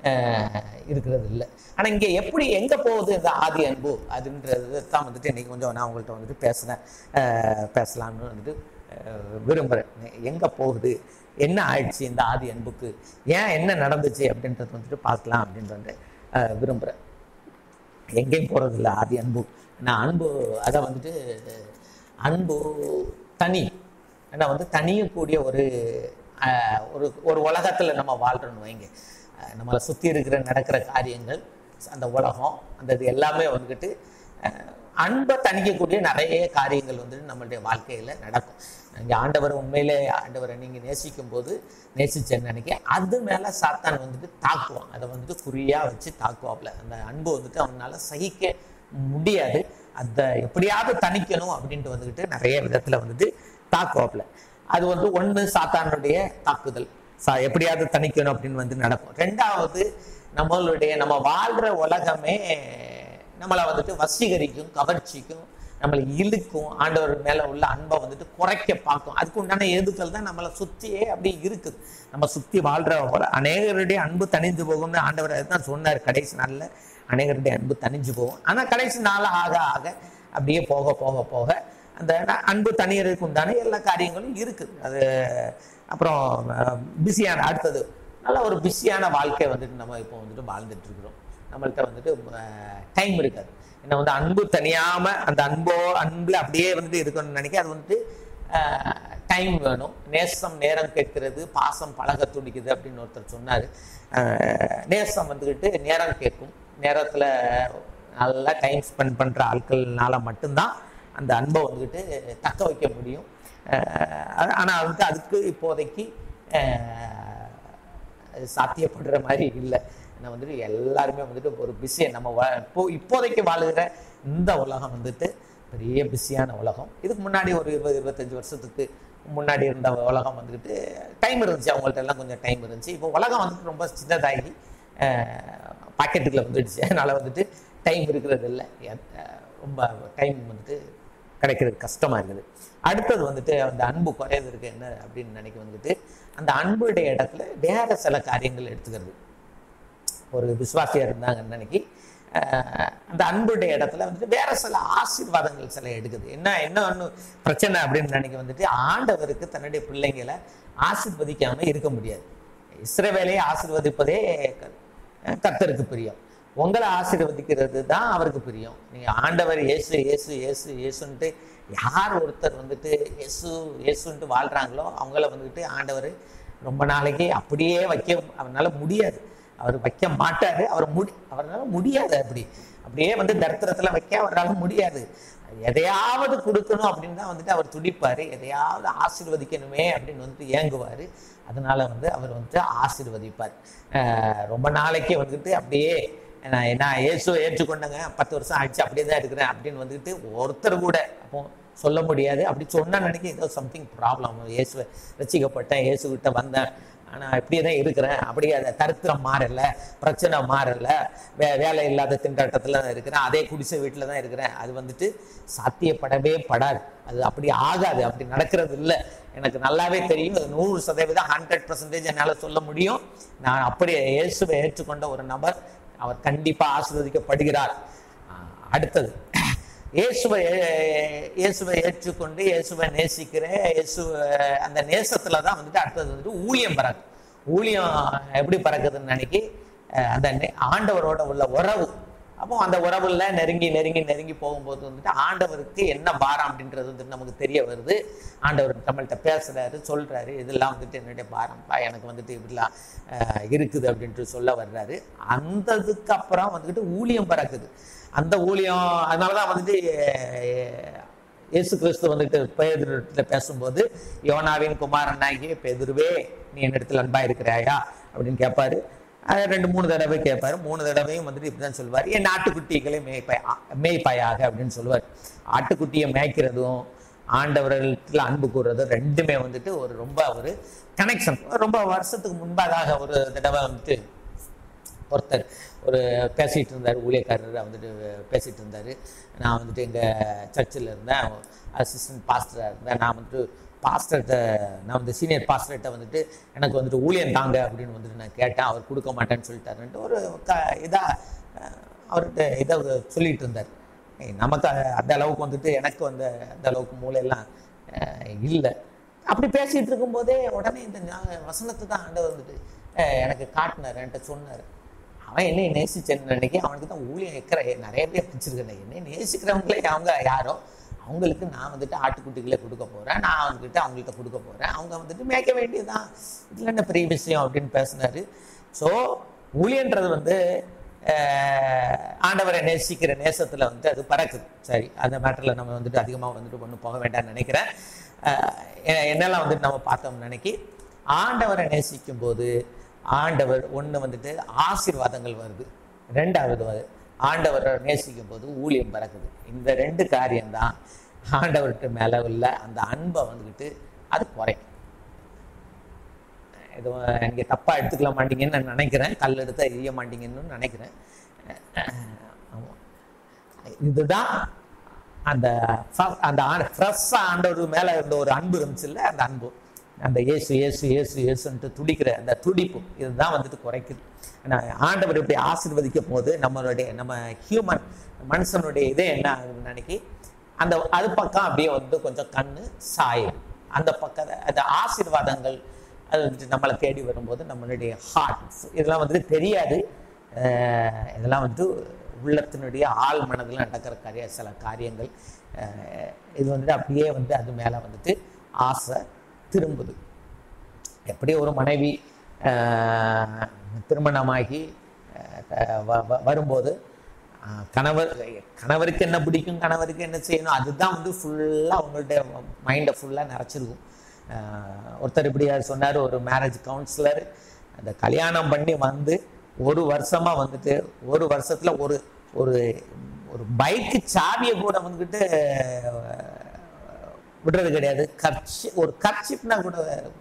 அஹ், இருக்கிறது இல்லை ஆனா இங்க எப்படி எங்க போகுது இந்த ஆதி அன்பு அதுன்றது தான் வந்துட்டு இன்னைக்கு கொஞ்சம் நான் உங்கள்கிட்ட வந்துட்டு பேசுனேன் அஹ், பேசலாம்னு வந்துட்டு அஹ், விரும்புறேன் எங்க போகுது என்ன ஆயிடுச்சு இந்த ஆதி அன்புக்கு ஏன் என்ன நடந்துச்சு அப்படின்றது வந்துட்டு பார்க்கலாம் அப்படின்ட்டு வந்து அஹ், விரும்புறேன் எங்கேயும் போறதில்ல ஆதி அன்பு நான் அன்பு அதை வந்துட்டு அன்பு தனி ஏன்னா வந்து தனியக்கூடிய ஒரு ஆஹ், ஒரு ஒரு உலகத்துல நம்ம வாழ்றோம்னு வைங்க ஆஹ், நம்மளை சுத்தி இருக்கிற நடக்கிற காரியங்கள் அந்த உலகம் அந்த இது எல்லாமே வந்துக்கிட்டு ஆஹ், அன்பை தணிக்கக்கூடிய நிறைய காரியங்கள் வந்துட்டு நம்மளுடைய வாழ்க்கையில நடக்கும் இங்க ஆண்டவர் உண்மையிலே ஆண்டவரை நீங்க நேசிக்கும் போது நேசிச்சேன்னு நினைக்க அது மேல சாத்தான் வந்துட்டு தாக்குவான் அதை வந்துட்டு குறியா வச்சு தாக்குவாப்ல அந்த அன்பு வந்துட்டு அவனால சகிக்க முடியாது அதை எப்படியாவது தணிக்கணும் அப்படின்ட்டு வந்துக்கிட்டு நிறைய விதத்துல வந்துட்டு தாக்குவாப்ல அது வந்து ஒண்ணு சாத்தானுடைய தாக்குதல் சா- எப்படியாவது தணிக்கணும் அப்படின்னு வந்து நடக்கும் ரெண்டாவது நம்மளுடைய நம்ம வாழ்ற உலகமே நம்மளை வந்துட்டு வசீகரிக்கும் கவர்ச்சிக்கும் நம்மளை இழுக்கும் ஆண்டவர் மேல உள்ள அன்பை வந்துட்டு குறைக்க பார்க்கும் அதுக்கு உண்டான ஏதுக்கள் தான் நம்மளை சுத்தியே அப்படி இருக்குது நம்ம சுத்தி வாழ்ற போல அநேகருடைய அன்பு தணிந்து போகும்னு ஆண்டவர் தான் சொன்னார் கடைசி நாள்ல அநேகருடைய அன்பு தணிஞ்சு போகும் ஆனா கடைசி நாள் ஆக ஆக அப்படியே போக போக போக அந்த ந- அன்பு தனியருக்கு உண்டான எல்லா காரியங்களும் இருக்குது அது அப்புறம் பிஸியான அடுத்தது நல்ல ஒரு பிஸியான வாழ்க்கை வந்துட்டு நம்ம இப்போ வந்துட்டு வாழ்ந்துட்டு இருக்கிறோம் நம்மள்ட்ட வந்துட்டு டைம் இருக்காது ஏன்னா வந்து அன்பு தனியாம அந்த அன்போ அன்புல அப்படியே வந்துட்டு இருக்கணும்னு நினைக்க அது வந்துட்டு டைம் வேணும் நேசம் நேரம் கேட்கிறது பாசம் பழக துடிக்குது அப்படின்னு ஒருத்தர் சொன்னார் நேசம் வந்துக்கிட்டு நேரம் கேட்கும் நேரத்தில் நல்லா டைம் ஸ்பெண்ட் பண்ணுற ஆட்கள்னால மட்டும்தான் அந்த அன்பை வந்துக்கிட்டு தக்க வைக்க முடியும் ஆனால் வந்துட்டு அதுக்கு இப்போதைக்கு அஹ், சாத்தியப்படுற மாதிரி இல்லை ஏன்னா வந்துட்டு எல்லாருமே வந்துட்டு ஒரு பிஸியை நம்ம வா- இப்போ இப்போதைக்கு வாழுகிற இந்த உலகம் வந்துட்டு பெரிய பிஸியான உலகம் இதுக்கு முன்னாடி ஒரு இருபது இருபத்தஞ்சு வருஷத்துக்கு முன்னாடி இருந்த உலகம் வந்துக்கிட்டு டைம் இருந்துச்சு அவங்கள்ட்ட எல்லாம் கொஞ்சம் டைம் இருந்துச்சு இப்போ உலகம் வந்துட்டு ரொம்ப சின்னதாகி பாக்கெட்டுக்குள்ள வந்துடுச்சு அதனால் வந்துட்டு டைம் இருக்கிறது இல்லை எ- ரொம்ப டைம் வந்துட்டு கிடைக்கிறது கஷ்டமாக இருக்குது அடுத்தது வந்துட்டு அந்த அன்பு குறையறதுக்கு என்ன அப்படின்னு நினைக்க வந்துட்டு அந்த அன்புடைய இடத்துல வேற சில காரியங்கள் எடுத்துக்கிறது ஒரு விசுவாசியா இருந்தாங்கன்னு நினைக்கி அஹ், அந்த அன்புடைய இடத்துல வந்துட்டு வேற சில ஆசீர்வாதங்கள் சில எடுக்குது என்ன என்ன ஒன்று பிரச்சனை அப்படின்னு நினைக்க வந்துட்டு ஆண்டவருக்கு தன்னுடைய பிள்ளைங்களை ஆசீர்வதிக்காம இருக்க முடியாது இஸ்ரவேலையை ஆசீர்வதிப்பதே க- கர்த்தருக்கு பிரியம் உங்களை ஆசீர்வதிக்கிறது தான் அவருக்கு பிரியம் நீங்க ஆண்டவர் இயேசு இயேசு இயேசு இயேசுன்ட்டு யார் ஒருத்தர் வந்துட்டு இயேசு இயேசுன்ட்டு வாழ்றாங்களோ அவங்கள வந்துட்டு ஆண்டவர் ரொம்ப நாளைக்கு அப்படியே வைக்க அவரால் முடியாது அவர் வைக்க மாட்டாரு அவர் முடி அவரால் முடியாது அப்படி அப்படியே வந்து தரித்திரத்துல வைக்க அவரால் முடியாது எதையாவது கொடுக்கணும் அப்படின்னு தான் வந்துட்டு அவர் துடிப்பாரு எதையாவது ஆசீர்வதிக்கணுமே அப்படின்னு வந்துட்டு ஏங்குவாரு அதனால வந்து அவர் வந்துட்டு ஆசீர்வதிப்பார் அஹ் ரொம்ப நாளைக்கு வந்துட்டு அப்படியே நான் நான் இயேசுவை ஏற்றுக்கொண்டேங்க பத்து வருஷம் ஆயிடுச்சு அப்படியே தான் இருக்கிறேன் அப்படின்னு வந்துட்டு ஒருத்தர் கூட அப்போ சொல்ல முடியாது அப்படி சொன்னா நினைக்க ஏதோ சம்திங் ப்ராப்ளம் இயேசுவை ரசிக்கப்பட்டேன் இயேசுகிட்ட வந்தேன் ஆனால் இப்படியே தான் இருக்கிறேன் அப்படியே அதை தரித்திரம் மாறல பிரச்சனை மாறல வே வேலை இல்லாத திண்டாட்டத்தில் தான் இருக்கிறேன் அதே குடிசை வீட்டில் தான் இருக்கிறேன் அது வந்துட்டு சாத்தியப்படவே படாது அது அப்படி ஆகாது அப்படி நடக்கிறது இல்லை எனக்கு நல்லாவே தெரியும் அது நூறு சதவீதம் ஹண்ட்ரட் பர்சன்டேஜ் என்னால் சொல்ல முடியும் நான் அப்படியே இயேசுவை ஏற்றுக்கொண்ட ஒரு நபர் அவர் கண்டிப்பாக ஆசீர்வதிக்கப்படுகிறார் ஆஹ் அடுத்தது இயேசுவை ஏ- இயேசுவை ஏற்றுக்கொண்டு இயேசுவை நேசிக்கிற இயேசு அந்த நேசத்துல தான் வந்துட்டு அடுத்தது வந்துட்டு ஊழியம் பறக்கு ஊழியம் எப்படி பறக்குதுன்னு நினைக்கி அஹ் அந்த நெ- ஆண்டவரோட உள்ள உறவு அப்போ அந்த உறவுல நெருங்கி நெருங்கி நெருங்கி போகும்போது வந்துட்டு ஆண்டவருக்கு என்ன பாரம் அப்படின்றது வந்துட்டு நமக்கு தெரிய வருது ஆண்டவர் நம்மள்ட்ட பேசுறாரு சொல்றாரு இதெல்லாம் வந்துட்டு என்னுடைய பாரம்ப்பா எனக்கு வந்துட்டு இப்படிலாம் அஹ், இருக்குது அப்படின்ட்டு சொல்ல வர்றாரு அந்த இதுக்கு அப்புறம் வந்துட்டு ஊழியம் பறக்குது அந்த ஊழியம் அதனாலதான் வந்துட்டு அஹ், இயேசு கிறிஸ்து வந்துட்டு பேதுருல பேசும்போது யோனாவின் குமாரன் ஆகிய பேதுருவே நீ என்னிடத்தில் அன்பா இருக்கிறாயா அப்படின்னு கேட்பாரு அது ரெண்டு மூணு தடவை கேட்பாரு மூணு தடவையும் வந்துட்டு இப்படிதான் சொல்லுவார் என் ஆட்டுக்குட்டிகளை மேய்ப்பாய் மேய்ப்பாயாக அப்படின்னு சொல்லுவார் ஆட்டுக்குட்டியை மேய்க்கிறதும் ஆண்டவர்களத்தில் அன்பு கூறுறதும் ரெண்டுமே வந்துட்டு ஒரு ரொம்ப ஒரு கனெக்ஷன் ரொம்ப வருஷத்துக்கு முன்பதாக ஒரு தடவை வந்துட்டு ஒருத்தர் ஒரு பேசிகிட்டு இருந்தார் ஊழியக்காரர் வந்துட்டு பேசிகிட்டு இருந்தார் நான் வந்துட்டு எங்கள் சர்ச்சில் இருந்தேன் அசிஸ்டன்ட் பாஸ்டராக இருந்தேன் நான் வந்துட்டு பாஸ்டர்கிட்ட நான் வந்து சீனியர் பாஸ்டர்கிட்ட வந்துட்டு எனக்கு வந்துட்டு ஊழியம் தாங்க அப்படின்னு வந்துட்டு நான் கேட்டேன் அவர் கொடுக்க மாட்டேன்னு சொல்லிட்டாருன்ட்டு ஒரு க இதாக அவர்கிட்ட இதை சொல்லிட்டு இருந்தார் ஏய், நமக்கு அ- அந்த அளவுக்கு வந்துட்டு எனக்கு அந்த அந்த அளவுக்கு மூளையெல்லாம் இல்லை அப்படி பேசிட்டு இருக்கும்போதே உடனே இந்த ஞா- வசனத்தை தான் ஆண்டவர் வந்துட்டு அஹ், எனக்கு காட்டினார் என்கிட்ட சொன்னார் அவன் என்னை நேசிச்சேன்னு நினைக்கி அவனுக்கு தான் ஊழியம் இருக்கிற நிறைய பேர் வச்சிருக்கேன் என்னை நேசிக்கிறவங்களே அவங்க யாரோ அவங்களுக்கு நான் வந்துட்டு ஆட்டுக்குட்டிகளே கொடுக்க போகிறேன் நான் அவங்ககிட்ட அவங்கள்ட்ட கொடுக்க போகிறேன் அவங்க வந்துட்டு மேய்க்க வேண்டியதுதான் இதில் என்ன பெரிய விஷயம் அப்படின்னு பேசினாரு ஸோ ஊழியன்றது வந்து அஹ், ஆண்டவரை நேசிக்கிற நேசத்தில் வந்துட்டு அது பறக்குது சரி அந்த மேட்டரில் நம்ம வந்துட்டு அதிகமாக வந்துட்டு ஒன்றும் போக வேண்டாம்னு நினைக்கிறேன் அஹ், எ- என்னெல்லாம் வந்துட்டு நம்ம பார்த்தோம்னு நினைக்கி ஆண்டவரை நேசிக்கும் போது ஆண்டவர் ஒன்று வந்துட்டு ஆசீர்வாதங்கள் வருது ரெண்டாவது வந்து ஆண்டவரை நேசிக்கும் போது ஊழியம் பறக்குது இந்த ரெண்டு காரியம்தான் ஆண்டவர்கிட்ட மேலே உள்ள அந்த அன்பை வந்துக்கிட்டு அது குறைக்கும் இது நீங்க தப்பா எடுத்துக்கல மாட்டீங்கன்னு நான் நினைக்கிறேன் கல் எடுத்தா எரிய மாட்டீங்கன்னு நினைக்கிறேன் ஆமா. இதுதான் அந்த ஃப- அந்த ஃப்ரெஷ்ஷாக ஆண்டவர் மேல இருந்த ஒரு அன்பு இருந்துச்சுல்ல அந்த அன்பு அந்த இயேசு இயேசு இயேசு இயேசுன்ட்டு துடிக்கிற அந்த துடிப்பு இதுதான் வந்துட்டு குறைக்குது ஆனா, ஆண்டவர் இப்படி ஆசீர்வதிக்கும் போது நம்மளுடைய நம்ம ஹியூமன் மனுஷனுடைய இதே என்ன ஆகுதுன்னு நினைக்கி அந்த அது பக்கம் அப்படியே வந்து கொஞ்சம் கண்ணு சாயும் அந்த பக்கம் அந்த ஆசீர்வாதங்கள் அது வந்துட்டு நம்மளை தேடி வரும்போது நம்மளுடைய ஹார்ட்ஸ் இதெல்லாம் வந்துட்டு தெரியாது அஹ் இதெல்லாம் வந்து உள்ளத்தினுடைய ஆள் மனதில் நடக்கிற காரிய சில காரியங்கள் அஹ் இது வந்துட்டு அப்படியே வந்து அது மேலே வந்துட்டு ஆசை திரும்புது எப்படி ஒரு மனைவி அஹ், திருமணமாகி அஹ், வ- வ- வரும்போது அஹ், கணவர் கணவருக்கு என்ன பிடிக்கும் கணவருக்கு என்ன செய்யணும் அதுதான் வந்து ஃபுல்லாக அவங்கள்ட்ட மைண்டை ஃபுல்லாக நிறைச்சிருக்கும் அஹ், ஒருத்தர் இப்படி சொன்னார் ஒரு மேரேஜ் கவுன்சிலர் அந்த கல்யாணம் பண்ணி வந்து ஒரு வருஷமா வந்துட்டு ஒரு வருஷத்துல ஒரு ஒரு ஒரு பைக்கு சாவியை கூட வந்துக்கிட்டு அஹ், விடுறது கிடையாது கர்ச்சி ஒரு கர்ச்சிப்னா கூட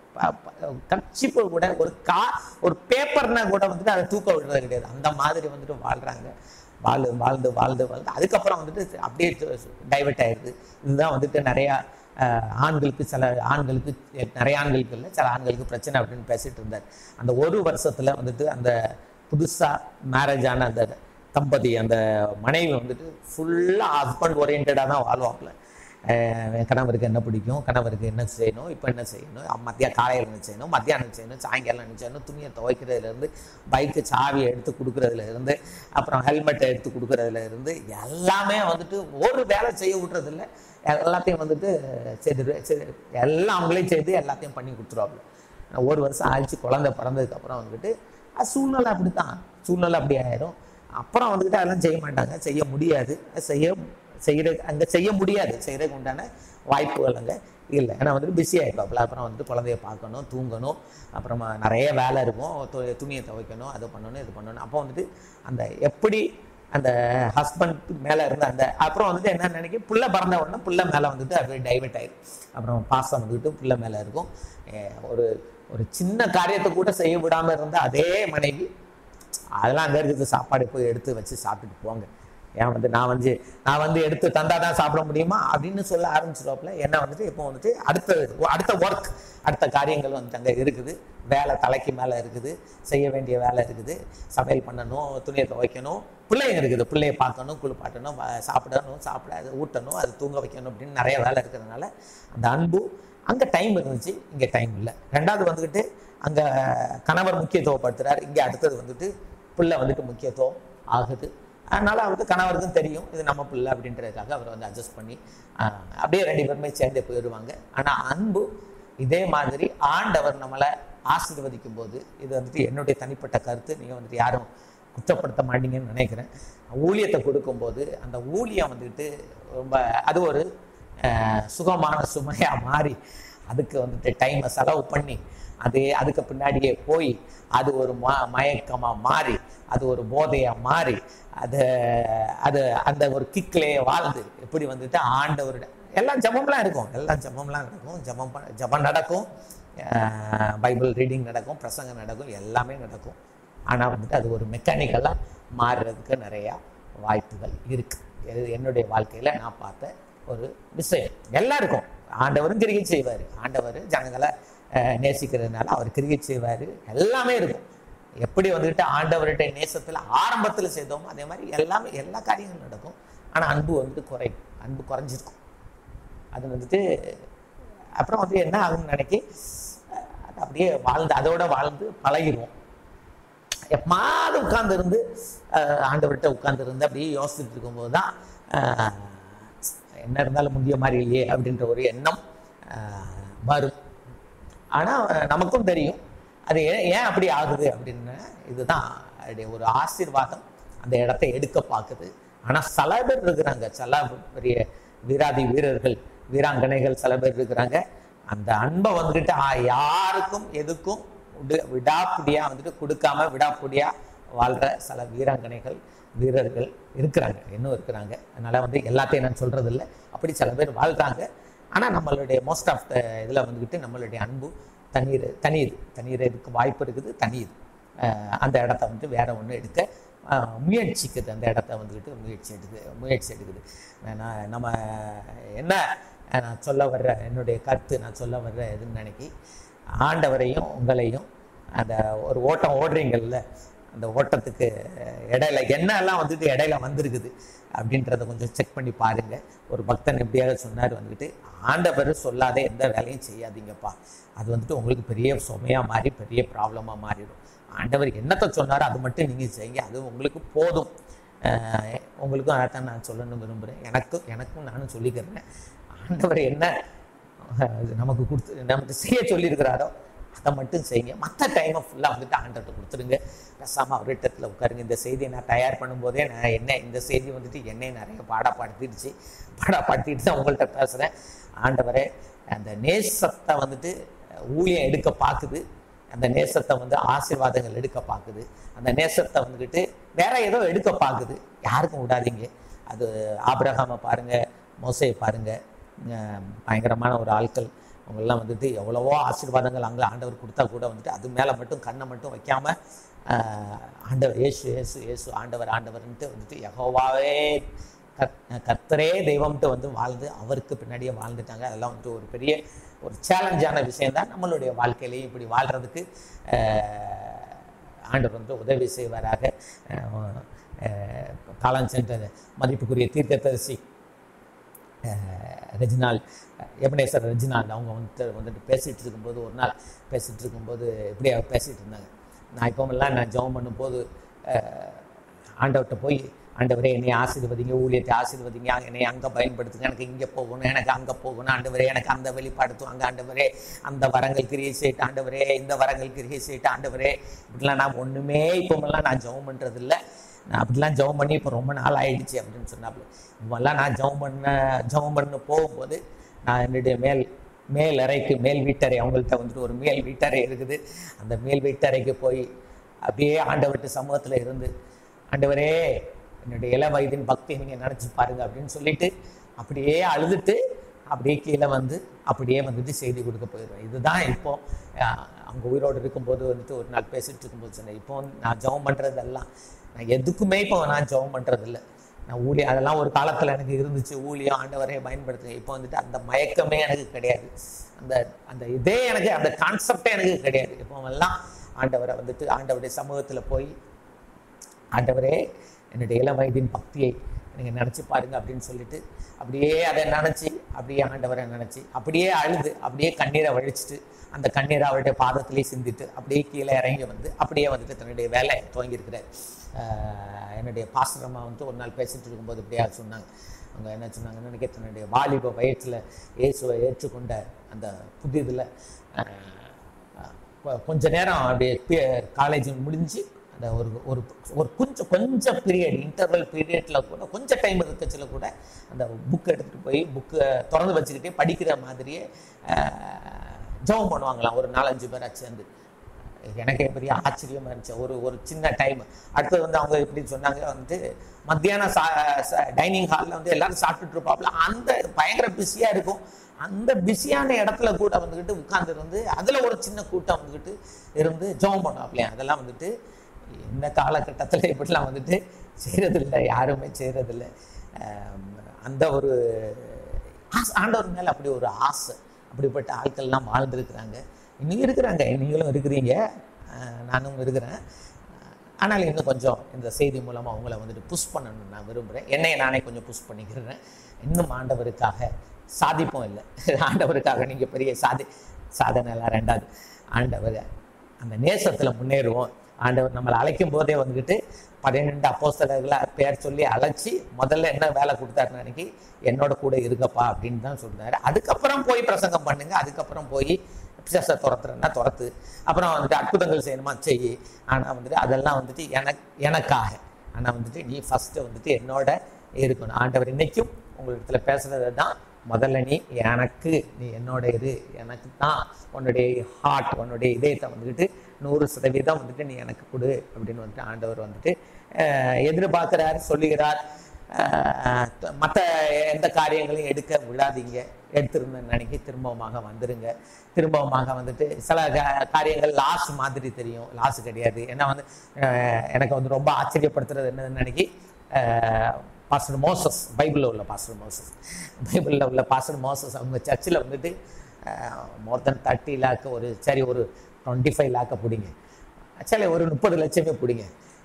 கர்ச்சிப்பு கூட ஒரு கா ஒரு பேப்பர்னா கூட வந்துட்டு அதை தூக்க விடுறது கிடையாது அந்த மாதிரி வந்துட்டு வாழ்றாங்க வாழ்ந்து வாழ்ந்து வாழ்ந்து வாழ்ந்து அதுக்கப்புறம் வந்துட்டு அப்படியே டைவெர்ட் ஆயிடுது இதுதான் வந்துட்டு நிறையா அஹ், ஆண்களுக்கு சில ஆண்களுக்கு நிறைய ஆண்களுக்கு இல்லை சில ஆண்களுக்கு பிரச்சனை அப்படின்னு பேசிட்டு இருந்தார் அந்த ஒரு வருஷத்துல வந்துட்டு அந்த புதுசா மேரேஜ் ஆன அந்த தம்பதி அந்த மனைவி வந்துட்டு ஃபுல்லாக ஹஸ்பண்ட் ஓரியன்டாக தான் வாழ்வாப்புல அஹ் என் கணவருக்கு என்ன பிடிக்கும் கணவருக்கு என்ன செய்யணும் இப்போ என்ன செய்யணும் மத்தியா காலையில் என்ன செய்யணும் மத்தியானம் என்ன செய்யணும் சாயங்காலம் என்ன செய்யணும் துணியை துவைக்கிறதுலேருந்து பைக்கு சாவியை எடுத்து கொடுக்குறதுல இருந்து அப்புறம் ஹெல்மெட்டை எடுத்து கொடுக்குறதுல இருந்து எல்லாமே வந்துட்டு ஒரு வேலை செய்ய விட்றதில்ல எல்லாத்தையும் வந்துட்டு செய்து செய்து- எல்லாம் அவங்களே செய்து எல்லாத்தையும் பண்ணி கொடுத்துருவாங்க ஒரு வருஷம் ஆயிடுச்சு குழந்தை பிறந்ததுக்கப்புறம் வந்துட்டு அது சூழ்நிலை அப்படி தான் சூழ்நிலை அப்படி ஆயிரும் அப்புறம் வந்துக்கிட்டு அதெல்லாம் செய்ய மாட்டாங்க செய்ய முடியாது செய்ய செய்கிற அங்கே செய்ய முடியாது செய்கிறதுக்கு உண்டான வாய்ப்புகள் அங்கே இல்லை ஏன்னா வந்துட்டு பிஸி ஆகிப்பாப்புல அப்புறம் வந்துட்டு குழந்தைய பார்க்கணும் தூங்கணும் அப்புறமா நிறைய வேலை இருக்கும் து- துணியை துவைக்கணும் அது பண்ணணும் இது பண்ணணும் அப்போ வந்துட்டு அந்த எப்படி அந்த ஹஸ்பண்ட் மேலே இருந்த அந்த அப்புறம் வந்துட்டு என்ன நினைக்கும் புள்ள பிறந்த உடனே புள்ள மேலே வந்துட்டு அப்படியே டைவெர்ட் ஆயிடும் அப்புறம் பாசம் வந்துட்டு புள்ள மேலே இருக்கும் அஹ் ஒரு ஒரு சின்ன காரியத்தை கூட செய்ய விடாமல் இருந்த அதே மனைவி அதெல்லாம் அங்கே இருக்குது சாப்பாடு போய் எடுத்து வச்சு சாப்பிட்டுட்டு போங்க ஏன் வந்து நான் வந்து நான் வந்து எடுத்து தந்தா தான் சாப்பிட முடியுமா அப்படின்னு சொல்ல ஆரம்பிச்சிருவாப்புல என்ன வந்துட்டு இப்போ வந்துட்டு அடுத்த அடுத்த ஒர்க் அடுத்த காரியங்கள் வந்து அங்கே இருக்குது வேலை தலைக்கு மேலே இருக்குது செய்ய வேண்டிய வேலை இருக்குது சமையல் பண்ணணும் துணியை துவைக்கணும் பிள்ளைங்க இருக்குது பிள்ளைய பார்க்கணும் குளிப்பாட்டணும் வ- சாப்பிடணும் சாப்பிட அது ஊட்டணும் அது தூங்க வைக்கணும் அப்படின்னு நிறைய வேலை இருக்கிறதுனால அந்த அன்பு அங்கே டைம் இருந்துச்சு இங்கே டைம் இல்லை ரெண்டாவது வந்துக்கிட்டு அங்கே கணவர் முக்கியத்துவப்படுத்துறாரு இங்கே அடுத்தது வந்துட்டு பிள்ளை வந்துட்டு முக்கியத்துவம் ஆகுது அதனால அவருக்கு கணவருக்கும் தெரியும் இது நம்ம பிள்ளை அப்படின்றதுக்காக அவர் வந்து அட்ஜஸ்ட் பண்ணி ஆஹ், அப்படியே ரெண்டு பேருமே சேர்ந்தே போயிடுவாங்க ஆனால் அன்பு இதே மாதிரி ஆண்டவர் நம்மளை ஆசீர்வதிக்கும் போது இது வந்துட்டு என்னுடைய தனிப்பட்ட கருத்து நீங்கள் வந்துட்டு யாரும் குற்றப்படுத்த மாட்டீங்கன்னு நினைக்கிறேன் ஊழியத்தை கொடுக்கும்போது அந்த ஊழியம் வந்துட்டு ரொம்ப அது ஒரு அஹ், சுகமான சுமையாக மாறி அதுக்கு வந்துட்டு டைமை செலவு பண்ணி அது அதுக்கு பின்னாடியே போய் அது ஒரு ம மயக்கமாக மாறி அது ஒரு போதையாக மாறி அது அது அந்த ஒரு கிக்லேயே வாழ்ந்து எப்படி வந்துட்டு ஆண்டவருட எல்லாம் ஜபம்லாம் இருக்கும் எல்லாம் ஜபம்லாம் நடக்கும் ஜபம் பண்ண ஜபம் நடக்கும் அஹ், பைபிள் ரீடிங் நடக்கும் பிரசங்கம் நடக்கும் எல்லாமே நடக்கும் ஆனால் வந்துட்டு அது ஒரு மெக்கானிக்கலாக மாறுறதுக்கு நிறையா வாய்ப்புகள் இருக்கு இது என்னுடைய வாழ்க்கையில் நான் பார்த்த ஒரு விஷயம் எல்லாருக்கும் ஆண்டவரும் கிரிகை செய்வார் ஆண்டவர் ஜனங்களை அஹ், நேசிக்கிறதுனால அவர் கிரிகை செய்வார் எல்லாமே இருக்கும் எப்படி வந்துட்டு ஆண்டவர்கிட்ட நேசத்தில் ஆரம்பத்தில் செய்தோமோ அதே மாதிரி எல்லாமே எல்லா காரியங்களும் நடக்கும் ஆனால் அன்பு வந்துட்டு குறையும் அன்பு குறைஞ்சிருக்கும் அது வந்துட்டு அப்புறம் வந்து என்ன ஆகும்னு நினைக்கி அஹ், அது அப்படியே வாழ்ந்து அதோட வாழ்ந்து பழகிடுவோம் எப்பமாவது உட்கார்ந்து இருந்து ஆண்டவர்கிட்ட உட்கார்ந்து இருந்து அப்படியே யோசிச்சுட்டு இருக்கும்போது தான் அஹ், என்ன இருந்தாலும் முந்திய மாதிரி இல்லையே அப்படின்ற ஒரு எண்ணம் அஹ், வரும் ஆனால் நமக்கும் தெரியும் அது ஏன் ஏன் அப்படி ஆகுது அப்படின்னு இதுதான் அதோடைய ஒரு ஆசீர்வாதம் அந்த இடத்த எடுக்க பார்க்குது ஆனால் சில பேர் இருக்கிறாங்க சில பெரிய வீராதி வீரர்கள் வீராங்கனைகள் சில பேர் இருக்கிறாங்க அந்த அன்பை வந்துக்கிட்டு ஆ, யாருக்கும் எதுக்கும் விடு விடாப்புடியா வந்துட்டு கொடுக்காம விடாப்புடியா வாழ்ற சில வீராங்கனைகள் வீரர்கள் இருக்கிறாங்க இன்னும் இருக்கிறாங்க அதனால வந்து எல்லாத்தையும் நான் சொல்றது இல்லை அப்படி சில பேர் வாழ்றாங்க ஆனால் நம்மளுடைய மோஸ்ட் ஆஃப் த இதில் வந்துக்கிட்டு நம்மளுடைய அன்பு தண்ணீர் தனியுது தண்ணீர் எடுக்க வாய்ப்பு இருக்குது தனியுது அஹ் அந்த இடத்த வந்து வேற ஒன்று எடுக்க அஹ் முயற்சிக்குது அந்த இடத்த வந்துக்கிட்டு முயற்சி எடுக்குது முயற்சி எடுக்குது நான் நம்ம என்ன அஹ் நான் சொல்ல வர்ற என்னுடைய கருத்து நான் சொல்ல வர்ற எதுன்னு நினைக்கி ஆண்டவரையும் உங்களையும் அந்த ஒரு ஓட்டம் ஓடுறீங்கல்ல அந்த ஓட்டத்துக்கு இடையில என்னெல்லாம் வந்துட்டு இடையில வந்திருக்குது அப்படின்றத கொஞ்சம் செக் பண்ணி பாருங்க ஒரு பக்தன் எப்படியாவது சொன்னார் வந்துட்டு ஆண்டவர் சொல்லாத எந்த வேலையும் செய்யாதீங்கப்பா அது வந்துட்டு உங்களுக்கு பெரிய சுமையாக மாறி பெரிய ப்ராப்ளமாக மாறிடும் ஆண்டவர் என்னத்தை சொன்னாரோ அது மட்டும் நீங்கள் செய்யுங்க அது உங்களுக்கு போதும் அஹ் உங்களுக்கும் அதைத்தான் நான் சொல்லணும்னு விரும்புகிறேன் எனக்கும் எனக்கும் நானும் சொல்லிக்கிறேன் ஆண்டவர் என்ன அஹ் நமக்கு கொடுத்து நமக்கு செய்ய சொல்லியிருக்கிறாரோ அதை மட்டும் செய்யுங்க மற்ற டைமை ஃபுல்லாக வந்துட்டு ஆண்டர்கிட்ட கொடுத்துருங்க பேசாமல் அவர்கிட்டத்தில் உட்காருங்க இந்த செய்தியை நான் தயார் பண்ணும்போதே நான் என்ன இந்த செய்தி வந்துட்டு என்னை நிறைய பாடப்படுத்திடுச்சு பாடப்படுத்திட்டு தான் உங்கள்கிட்ட பேசுகிறேன் ஆண்டவரே அந்த நேசத்தை வந்துட்டு ஊழியம் எடுக்க பார்க்குது அந்த நேசத்தை வந்து ஆசீர்வாதங்கள் எடுக்க பார்க்குது அந்த நேசத்தை வந்துக்கிட்டு வேற ஏதோ எடுக்க பார்க்குது யாருக்கும் விடாதீங்க அது ஆபிரகாமை பாருங்க மோசையை பாருங்க அஹ் பயங்கரமான ஒரு ஆட்கள் அவங்கெல்லாம் வந்துட்டு எவ்வளவோ ஆசீர்வாதங்கள் அங்கே ஆண்டவர் கொடுத்தா கூட வந்துட்டு அது மேலே மட்டும் கண்ணை மட்டும் வைக்காம ஆஹ் ஆண்டவர் ஏசு ஏசு ஏசு ஆண்டவர் ஆண்டவர்ன்ட்டு வந்துட்டு யெகோவாவே கத் கர்த்தரே தெய்வம்ட்டு வந்து வாழ்ந்து அவருக்கு பின்னாடியே வாழ்ந்துட்டாங்க அதெல்லாம் வந்துட்டு ஒரு பெரிய ஒரு சேலஞ்சான விஷயம்தான் நம்மளுடைய வாழ்க்கையிலையும் இப்படி வாழ்கிறதுக்கு ஆண்டவர் வந்து உதவி செய்வாராக அஹ் அஹ் காலம் சென்ற மதிப்புக்குரிய தீர்க்கதரிசி அஹ் ரெஜினால் எபனேசர் ரெஜினால் அவங்க வந்துட்டு வந்துட்டு பேசிகிட்டு இருக்கும்போது ஒரு நாள் பேசிகிட்டு இருக்கும்போது இப்படியே பேசிகிட்டு இருந்தாங்க நான் இப்போமெல்லாம் நான் ஜெபம் பண்ணும்போது அஹ், ஆண்டவர்கிட்ட போய் ஆண்டவரே என்னை ஆசீர்வதிங்க ஊழியத்தை ஆசீர்வதிங்க என்னை அங்கே பயன்படுத்துங்க எனக்கு இங்கே போகணும் எனக்கு அங்கே போகணும் ஆண்டவரே எனக்கு அந்த வெளிப்பாடு அங்கே ஆண்டவரே அந்த வரங்கள் கிரியை செய்யிட்டு ஆண்டவரே இந்த வரங்கள் கிரியை செய்யிட்டு ஆண்டவரே இப்படிலாம் நான் ஒன்றுமே இப்போமெல்லாம் நான் ஜெபம் பண்ணுறதில்ல நான் அப்படிலாம் ஜெபம் பண்ணி இப்போ ரொம்ப நாள் ஆயிடுச்சு அப்படின்னு சொன்னாப்புல இவெல்லாம் நான் ஜெபம் பண்ண ஜெபம் பண்ண போகும்போது நான் என்னுடைய மேல் மேல் அறைக்கு மேல் வீட்டறை அவங்கள்ட்ட வந்துட்டு ஒரு மேல் வீட்டறை இருக்குது அந்த மேல் வீட்டறைக்கு போய் அப்படியே ஆண்டவர்கிட்ட சமூகத்தில் இருந்து ஆண்டவரே என்னுடைய இள வயதின் பக்தியை நீங்கள் நினச்சி பாருங்க அப்படின்னு சொல்லிட்டு அப்படியே அழுதுட்டு அப்படியே கீழே வந்து அப்படியே வந்துட்டு செய்தி கொடுக்க போயிடுவேன் இதுதான் இப்போ அஹ், அவங்க உயிரோடு இருக்கும்போது வந்துட்டு ஒரு நாள் பேசிட்டு இருக்கும்போது சொன்னேன் இப்போ நான் ஜெபம் பண்ணுறதெல்லாம் நான் எதுக்குமே இப்போ நான் ஜெபம் பண்ணுறதில்ல நான் ஊழியம் அதெல்லாம் ஒரு காலத்தில் எனக்கு இருந்துச்சு ஊழியம் ஆண்டவரையை பயன்படுத்துகிறேன் இப்போ வந்துட்டு அந்த மயக்கமே எனக்கு கிடையாது அந்த அந்த இதே எனக்கு அந்த கான்செப்டே எனக்கு கிடையாது இப்போ எல்லாம் ஆண்டவரை வந்துட்டு ஆண்டவருடைய சமூகத்தில் போய் ஆண்டவரே என்னுடைய இளம் வயதின் பக்தியை நீங்கள் நினச்சி பாருங்க அப்படின்னு சொல்லிட்டு அப்படியே அதை நினச்சி அப்படியே ஆண்டவரை நினச்சி அப்படியே அழுது அப்படியே கண்ணீரை வழிச்சிட்டு அந்த கண்ணீரை அவருடைய பாதத்திலே சிந்திட்டு அப்படியே கீழே இறங்கி வந்து அப்படியே வந்துட்டு தன்னுடைய வேலையை துவங்கியிருக்கிறார் ஆஹ் என்னுடைய பாஸ்டரம்மா வந்து ஒரு நாள் பேசிட்டு இருக்கும்போது இப்படியா சொன்னாங்க அவங்க என்ன சொன்னாங்கன்னு நினைக்க தன்னுடைய வாலிப வயற்றில் இயேசுவை ஏற்றுக்கொண்ட அந்த புதிதில் கொ- கொஞ்ச நேரம் அப்படியே காலேஜ் முடிஞ்சு அந்த ஒரு ஒரு ஒரு கொஞ்சம் கொஞ்சம் பீரியட் இன்டர்வல் பீரியடில் கூட கொஞ்சம் டைம் இருக்கச்சில கூட அந்த புக் எடுத்துகிட்டு போய் புக்கை திறந்து வச்சுக்கிட்டே படிக்கிற மாதிரியே ஜெபம் பண்ணுவாங்களாம் ஒரு நாலஞ்சு பேரை சேர்ந்து எனக்கே பெரிய ஆச்சரியமா இருந்துச்சு ஒரு ஒரு சின்ன டைம் அடுத்தது வந்து அவங்க எப்படி சொன்னாங்க வந்து மத்தியானம் சா டைனிங் ஹாலில் வந்து எல்லாரும் சாப்பிட்டுட்டு இருப்பாப்புல அந்த பயங்கர பிஸியாக இருக்கும் அந்த பிஸியான இடத்துல கூட வந்துக்கிட்டு உட்கார்ந்து இருந்து அதில் ஒரு சின்ன கூட்டம் வந்துக்கிட்டு இருந்து ஜெபம் பண்ணுவாப்லையா அதெல்லாம் வந்துட்டு இந்த காலகட்டத்தில் இப்படிலாம் வந்துட்டு செய்கிறதில்ல யாருமே செய்கிறதில்ல அந்த ஒரு ஆசை ஆண்டவர் மேலே அப்படி ஒரு ஆசை அப்படிப்பட்ட ஆட்கள்லாம் வாழ்ந்துருக்குறாங்க இன்னும் இருக்கிறாங்க நீங்களும் இருக்கிறீங்க அஹ் நானும் இருக்கிறேன் ஆனால் இன்னும் கொஞ்சம் இந்த செய்தி மூலமாக உங்களை வந்துட்டு புஷ் பண்ணணும்னு நான் விரும்புகிறேன் என்னையை நானே கொஞ்சம் புஷ் பண்ணிக்கிறேன் இன்னும் ஆண்டவருக்காக சாதிப்போம் இல்லை ஆண்டவருக்காக நீங்கள் பெரிய சாதி சாதனைலாம் ரெண்டாவது ஆண்டவர் அந்த நேசத்தில் முன்னேறுவோம் ஆண்டவர் நம்மளை அழைக்கும் போதே வந்துக்கிட்டு பன்னிரெண்டு அப்போஸ்தலர்களை பேர் சொல்லி அழைச்சி முதல்ல என்ன வேலை கொடுத்தாருன்னு அன்னைக்கு என்னோட கூட இருக்கப்பா அப்படின்னு தான் சொன்னார் அதுக்கப்புறம் போய் பிரசங்கம் பண்ணுங்க அதுக்கப்புறம் போய் பிசாசை துரத்துறேன்னா துரத்து அப்புறம் வந்துட்டு அற்புதங்கள் செய்யணுமா செய் ஆனால் வந்துட்டு அதெல்லாம் வந்துட்டு எனக்கு எனக்காக ஆனால் வந்துட்டு நீ ஃபஸ்ட்டு வந்துட்டு என்னோட இருக்கணும் ஆண்டவர் இன்னைக்கும் உங்களிடத்துல பேசுறது தான் முதல்ல நீ எனக்கு நீ என்னோட இது எனக்கு தான் உன்னுடைய ஹார்ட் உன்னுடைய இதயத்தை வந்துக்கிட்டு நூறு சதவீதம் வந்துட்டு நீ எனக்கு கொடு அப்படின்னு வந்துட்டு ஆண்டவர் வந்துட்டு அஹ், எதிர்பார்க்கிறார் சொல்லுகிறார் மற்ற எந்த காரியங்களையும் எடுக்க விடாதீங்க எடுத்திருந்தேன்னு நினைக்கி திரும்பவுமாக வந்துருங்க திரும்பவுமாக வந்துட்டு சில கா- காரியங்கள் லாஸ் மாதிரி தெரியும் லாஸ் கிடையாது ஏன்னா வந்து அஹ், எனக்கு வந்து ரொம்ப ஆச்சரியப்படுத்துறது என்னதுன்னு நினைக்கி பாஸ்டர் மோசஸ் பைபிளில் உள்ள பாஸ்டர் மோசஸ் பைபிளில் உள்ள பாஸ்டர் மோசஸ் அவங்க சர்ச்சில் வந்துட்டு மோர் தென் தேர்ட்டி லேக்கு ஒரு சரி ஒரு டுவெண்ட்டி ஃபைவ் லேக்கை பிடிங்க சரி ஒரு முப்பது லட்சமே பிடிங்க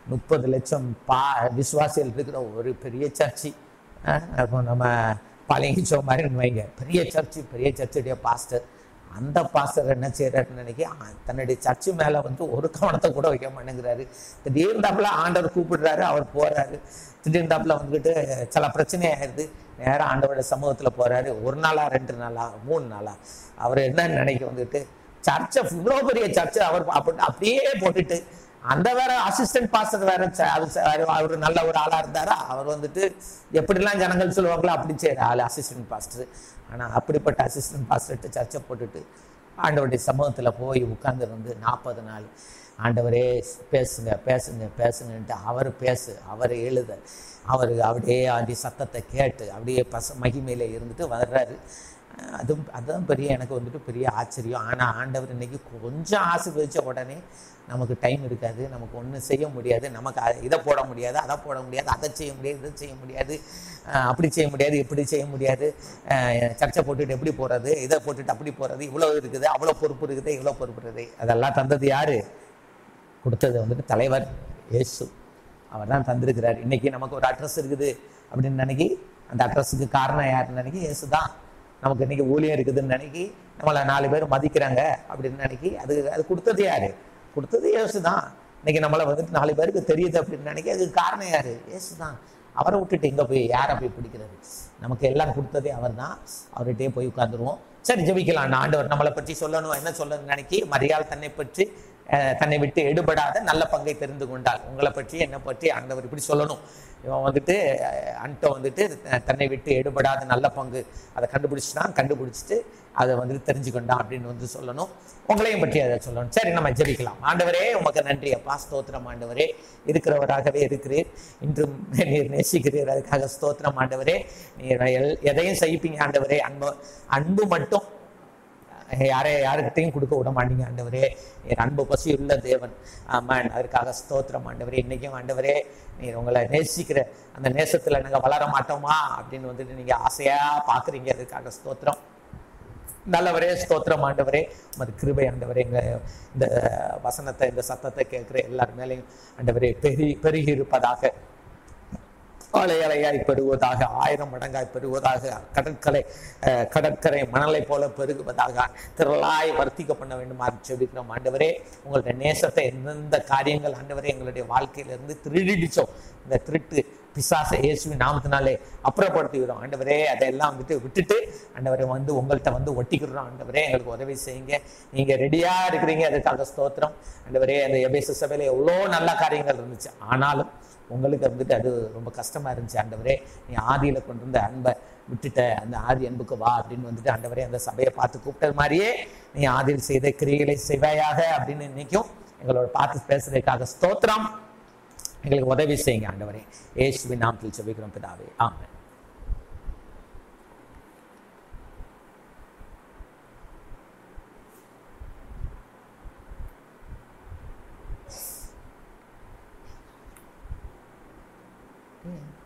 முப்பது லட்சம் பா விசுவாசிகள் இருக்கிற ஒரு பெரிய சர்ச்சு அஹ், அப்போ நம்ம பழகிச்சோ மாதிரி வைங்க பெரிய சர்ச்சு பெரிய சர்ச்சுடைய பாஸ்டர் அந்த பாஸ்டர் என்ன செய்யறாருன்னு நினைக்கி அ- தன்னுடைய சர்ச்சு மேல வந்து ஒரு கவனத்தை கூட வைக்க மாட்டேங்கிறாரு திடீர்ந்தாப்புல ஆண்டவர் கூப்பிடுறாரு அவர் போறாரு திடீர்ந்தாப்புல வந்துக்கிட்டு சில பிரச்சனை ஆயிடுது நேரா ஆண்டவரோட சமூகத்துல போறாரு ஒரு நாளா ரெண்டு நாளா மூணு நாளா அவர் என்ன நினைக்க வந்துட்டு சர்ச்சை இவ்வளோ பெரிய சர்ச்சை அவர் அப்படி- அப்படியே போட்டுட்டு அந்த வேற அசிஸ்டன்ட் பாஸ்டர் வேற ச- அது ச- அவர் அவர் நல்ல ஒரு ஆளா இருந்தாரா அவர் வந்துட்டு எப்படிலாம் ஜனங்கள் சொல்லுவாங்களோ அப்படி செய்யற ஆள் அசிஸ்டன்ட் பாஸ்டர் ஆனா அப்படிப்பட்ட அசிஸ்டன்ட் பாஸ்டர்கிட்ட சர்ச்சை போட்டுட்டு ஆண்டவருடைய சமூகத்துல போய் உட்கார்ந்து இருந்து நாற்பது நாள் ஆண்டவரே பேசுங்க பேசுங்க பேசுங்கன்ட்டு அவர் பேசு அவர் எழுத அவர் அப்படியே அப்படி சத்தத்தை கேட்டு அப்படியே பச மகிமையில இருந்துட்டு வர்றாரு அஹ் அதுவும் அதுதான் பெரிய எனக்கு வந்துட்டு பெரிய ஆச்சரியம் ஆனால் ஆண்டவர் இன்னைக்கு கொஞ்சம் ஆசீர்வதிச்ச உடனே நமக்கு டைம் இருக்காது நமக்கு ஒன்றும் செய்ய முடியாது நமக்கு அ- இதை போட முடியாது அதை போட முடியாது அதை செய்ய முடியாது இதை செய்ய முடியாது அஹ் அப்படி செய்ய முடியாது இப்படி செய்ய முடியாது அஹ் சர்ச்சை போட்டுட்டு எப்படி போகிறது இதை போட்டுட்டு அப்படி போகிறது இவ்வளோ இருக்குது அவ்வளோ பொறுப்பு இருக்குது இவ்வளோ பொறுப்பு இருக்குது அதெல்லாம் தந்தது யாரு கொடுத்தது வந்துட்டு தலைவர் இயேசு அவர் தான் தந்திருக்கிறார் இன்னைக்கு நமக்கு ஒரு அட்ரஸ் இருக்குது அப்படின்னு நினைக்கி அந்த அட்ரஸுக்கு காரணம் யாருன்னு நினைக்கி இயேசு தான் நமக்கு இன்னைக்கு ஊழியம் இருக்குதுன்னு நினைக்கி நம்மளை நாலு பேர் மதிக்கிறாங்க அப்படின்னு நினைக்கி அது அது கொடுத்தது யாரு கொடுத்தது இயேசு தான் இன்னைக்கு நம்மளை வந்துட்டு நாலு பேருக்கு தெரியுது அப்படின்னு நினைக்கி அதுக்கு காரணம் யாரு இயேசு தான் அவரை விட்டுட்டு எங்க போய் யாரை போய் பிடிக்கிறது நமக்கு எல்லாம் கொடுத்ததே அவர் தான் அவர்கிட்டயே போய் உட்காந்துருவோம் சரி ஜெபிக்கலாம் ஆண்டவர் நம்மளை பற்றி சொல்லணும் என்ன சொல்லணும்னு நினைக்கி மரியாள் தன்னை பற்றி அஹ், தன்னை விட்டு எடுபடாத நல்ல பங்கை தெரிந்து கொண்டாள் உங்களை பற்றி என்னை பற்றி ஆண்டவர் இப்படி சொல்லணும் இவன் வந்துட்டு அஹ், அன்ட்டோ வந்துட்டு அஹ், தன்னை விட்டு எடுபடாத நல்ல பங்கு அதை கண்டுபிடிச்சிட்டான் கண்டுபிடிச்சிட்டு அதை வந்துட்டு தெரிஞ்சுக்கொண்டான் அப்படின்னு வந்து சொல்லணும் உங்களையும் பற்றி அதை சொல்லணும் சரி நம்ம ஜெபிக்கலாம் ஆண்டவரே உமக்கு நன்றி அப்பா ஸ்தோத்திரம் ஆண்டவரே இருக்கிறவராகவே இருக்கிறீர் இன்றும் நீர் நேசிக்கிறீர் அதுக்காக ஸ்தோத்திரம் ஆண்டவரே நீர் எல்- எதையும் சகிப்பீங்க ஆண்டவரே அன்பு அன்பு மட்டும் யாரை யாருக்கிட்டையும் கொடுக்க விட மாட்டீங்க ஆண்டவரே நீர் அன்பு பசி உள்ள தேவன் ஆமான் அதற்காக ஸ்தோத்திரம் ஆண்டவரே இன்னைக்கும் ஆண்டவரே நீர் உங்களை நேசிக்கிற அந்த நேசத்துல நாங்க வளர மாட்டோமா அப்படின்னு வந்துட்டு நீங்க ஆசையா பாக்குறீங்க அதுக்காக ஸ்தோத்திரம் நல்லவரே ஸ்தோத்திரம் ஆண்டவரே உமது கிருபை ஆண்டவரே எங்க இந்த வசனத்தை இந்த சத்தத்தை கேட்கிற எல்லார் மேலேயும் ஆண்டவரே பெருகி பெருகி இருப்பதாக அலை அலையாய் பெருகுவதாக ஆயிரம் மடங்காய் பெருகுவதாக கடற்கரை அஹ், கடற்கரை மணலை போல பெருகுவதாக திரளாய் வர்த்திக்க பண்ண வேண்டுமா செபிக்கிறோம் ஆண்டவரே உங்களுடைய நேசத்தை எந்தெந்த காரியங்கள் ஆண்டவரே எங்களுடைய வாழ்க்கையிலிருந்து திருடிச்சோம் இந்த திருட்டு பிசாசை இயேசுவின் நாமத்தினாலே அப்புறப்படுத்திக்கிறோம் ஆண்டவரே அதையெல்லாம் வந்துட்டு விட்டுட்டு ஆண்டவரை வந்து உங்கள்கிட்ட வந்து ஒட்டிக்கிறோம் ஆண்டவரே எங்களுக்கு உதவி செய்யுங்க நீங்க ரெடியா இருக்கிறீங்க அதுக்காக ஸ்தோத்திரம் ஆண்டவரே அந்த எபேச சபையில எவ்வளோ நல்ல காரியங்கள் இருந்துச்சு ஆனாலும் உங்களுக்கு வந்துட்டு அது ரொம்ப கஷ்டமா இருந்துச்சு ஆண்டவரே நீ ஆதியில கொண்டு வந்த அன்பை விட்டுட்ட அந்த ஆதி அன்புக்கு வா அப்படின்னு வந்துட்டு ஆண்டவரே அந்த சபையை பார்த்து கூப்பிட்டது மாதிரியே நீ ஆதியில் செய்த கிரியைகளை செய்வாயாக அப்படின்னு இன்னைக்கும் எங்களோட பார்த்து பேசுறதுக்காக ஸ்தோத்திரம் எங்களுக்கு உதவி செய்யுங்க ஆண்டவரே இயேசுவின் நாமத்தில் செபிக்கிறோம் பிதாவே ஆமென் Yeah.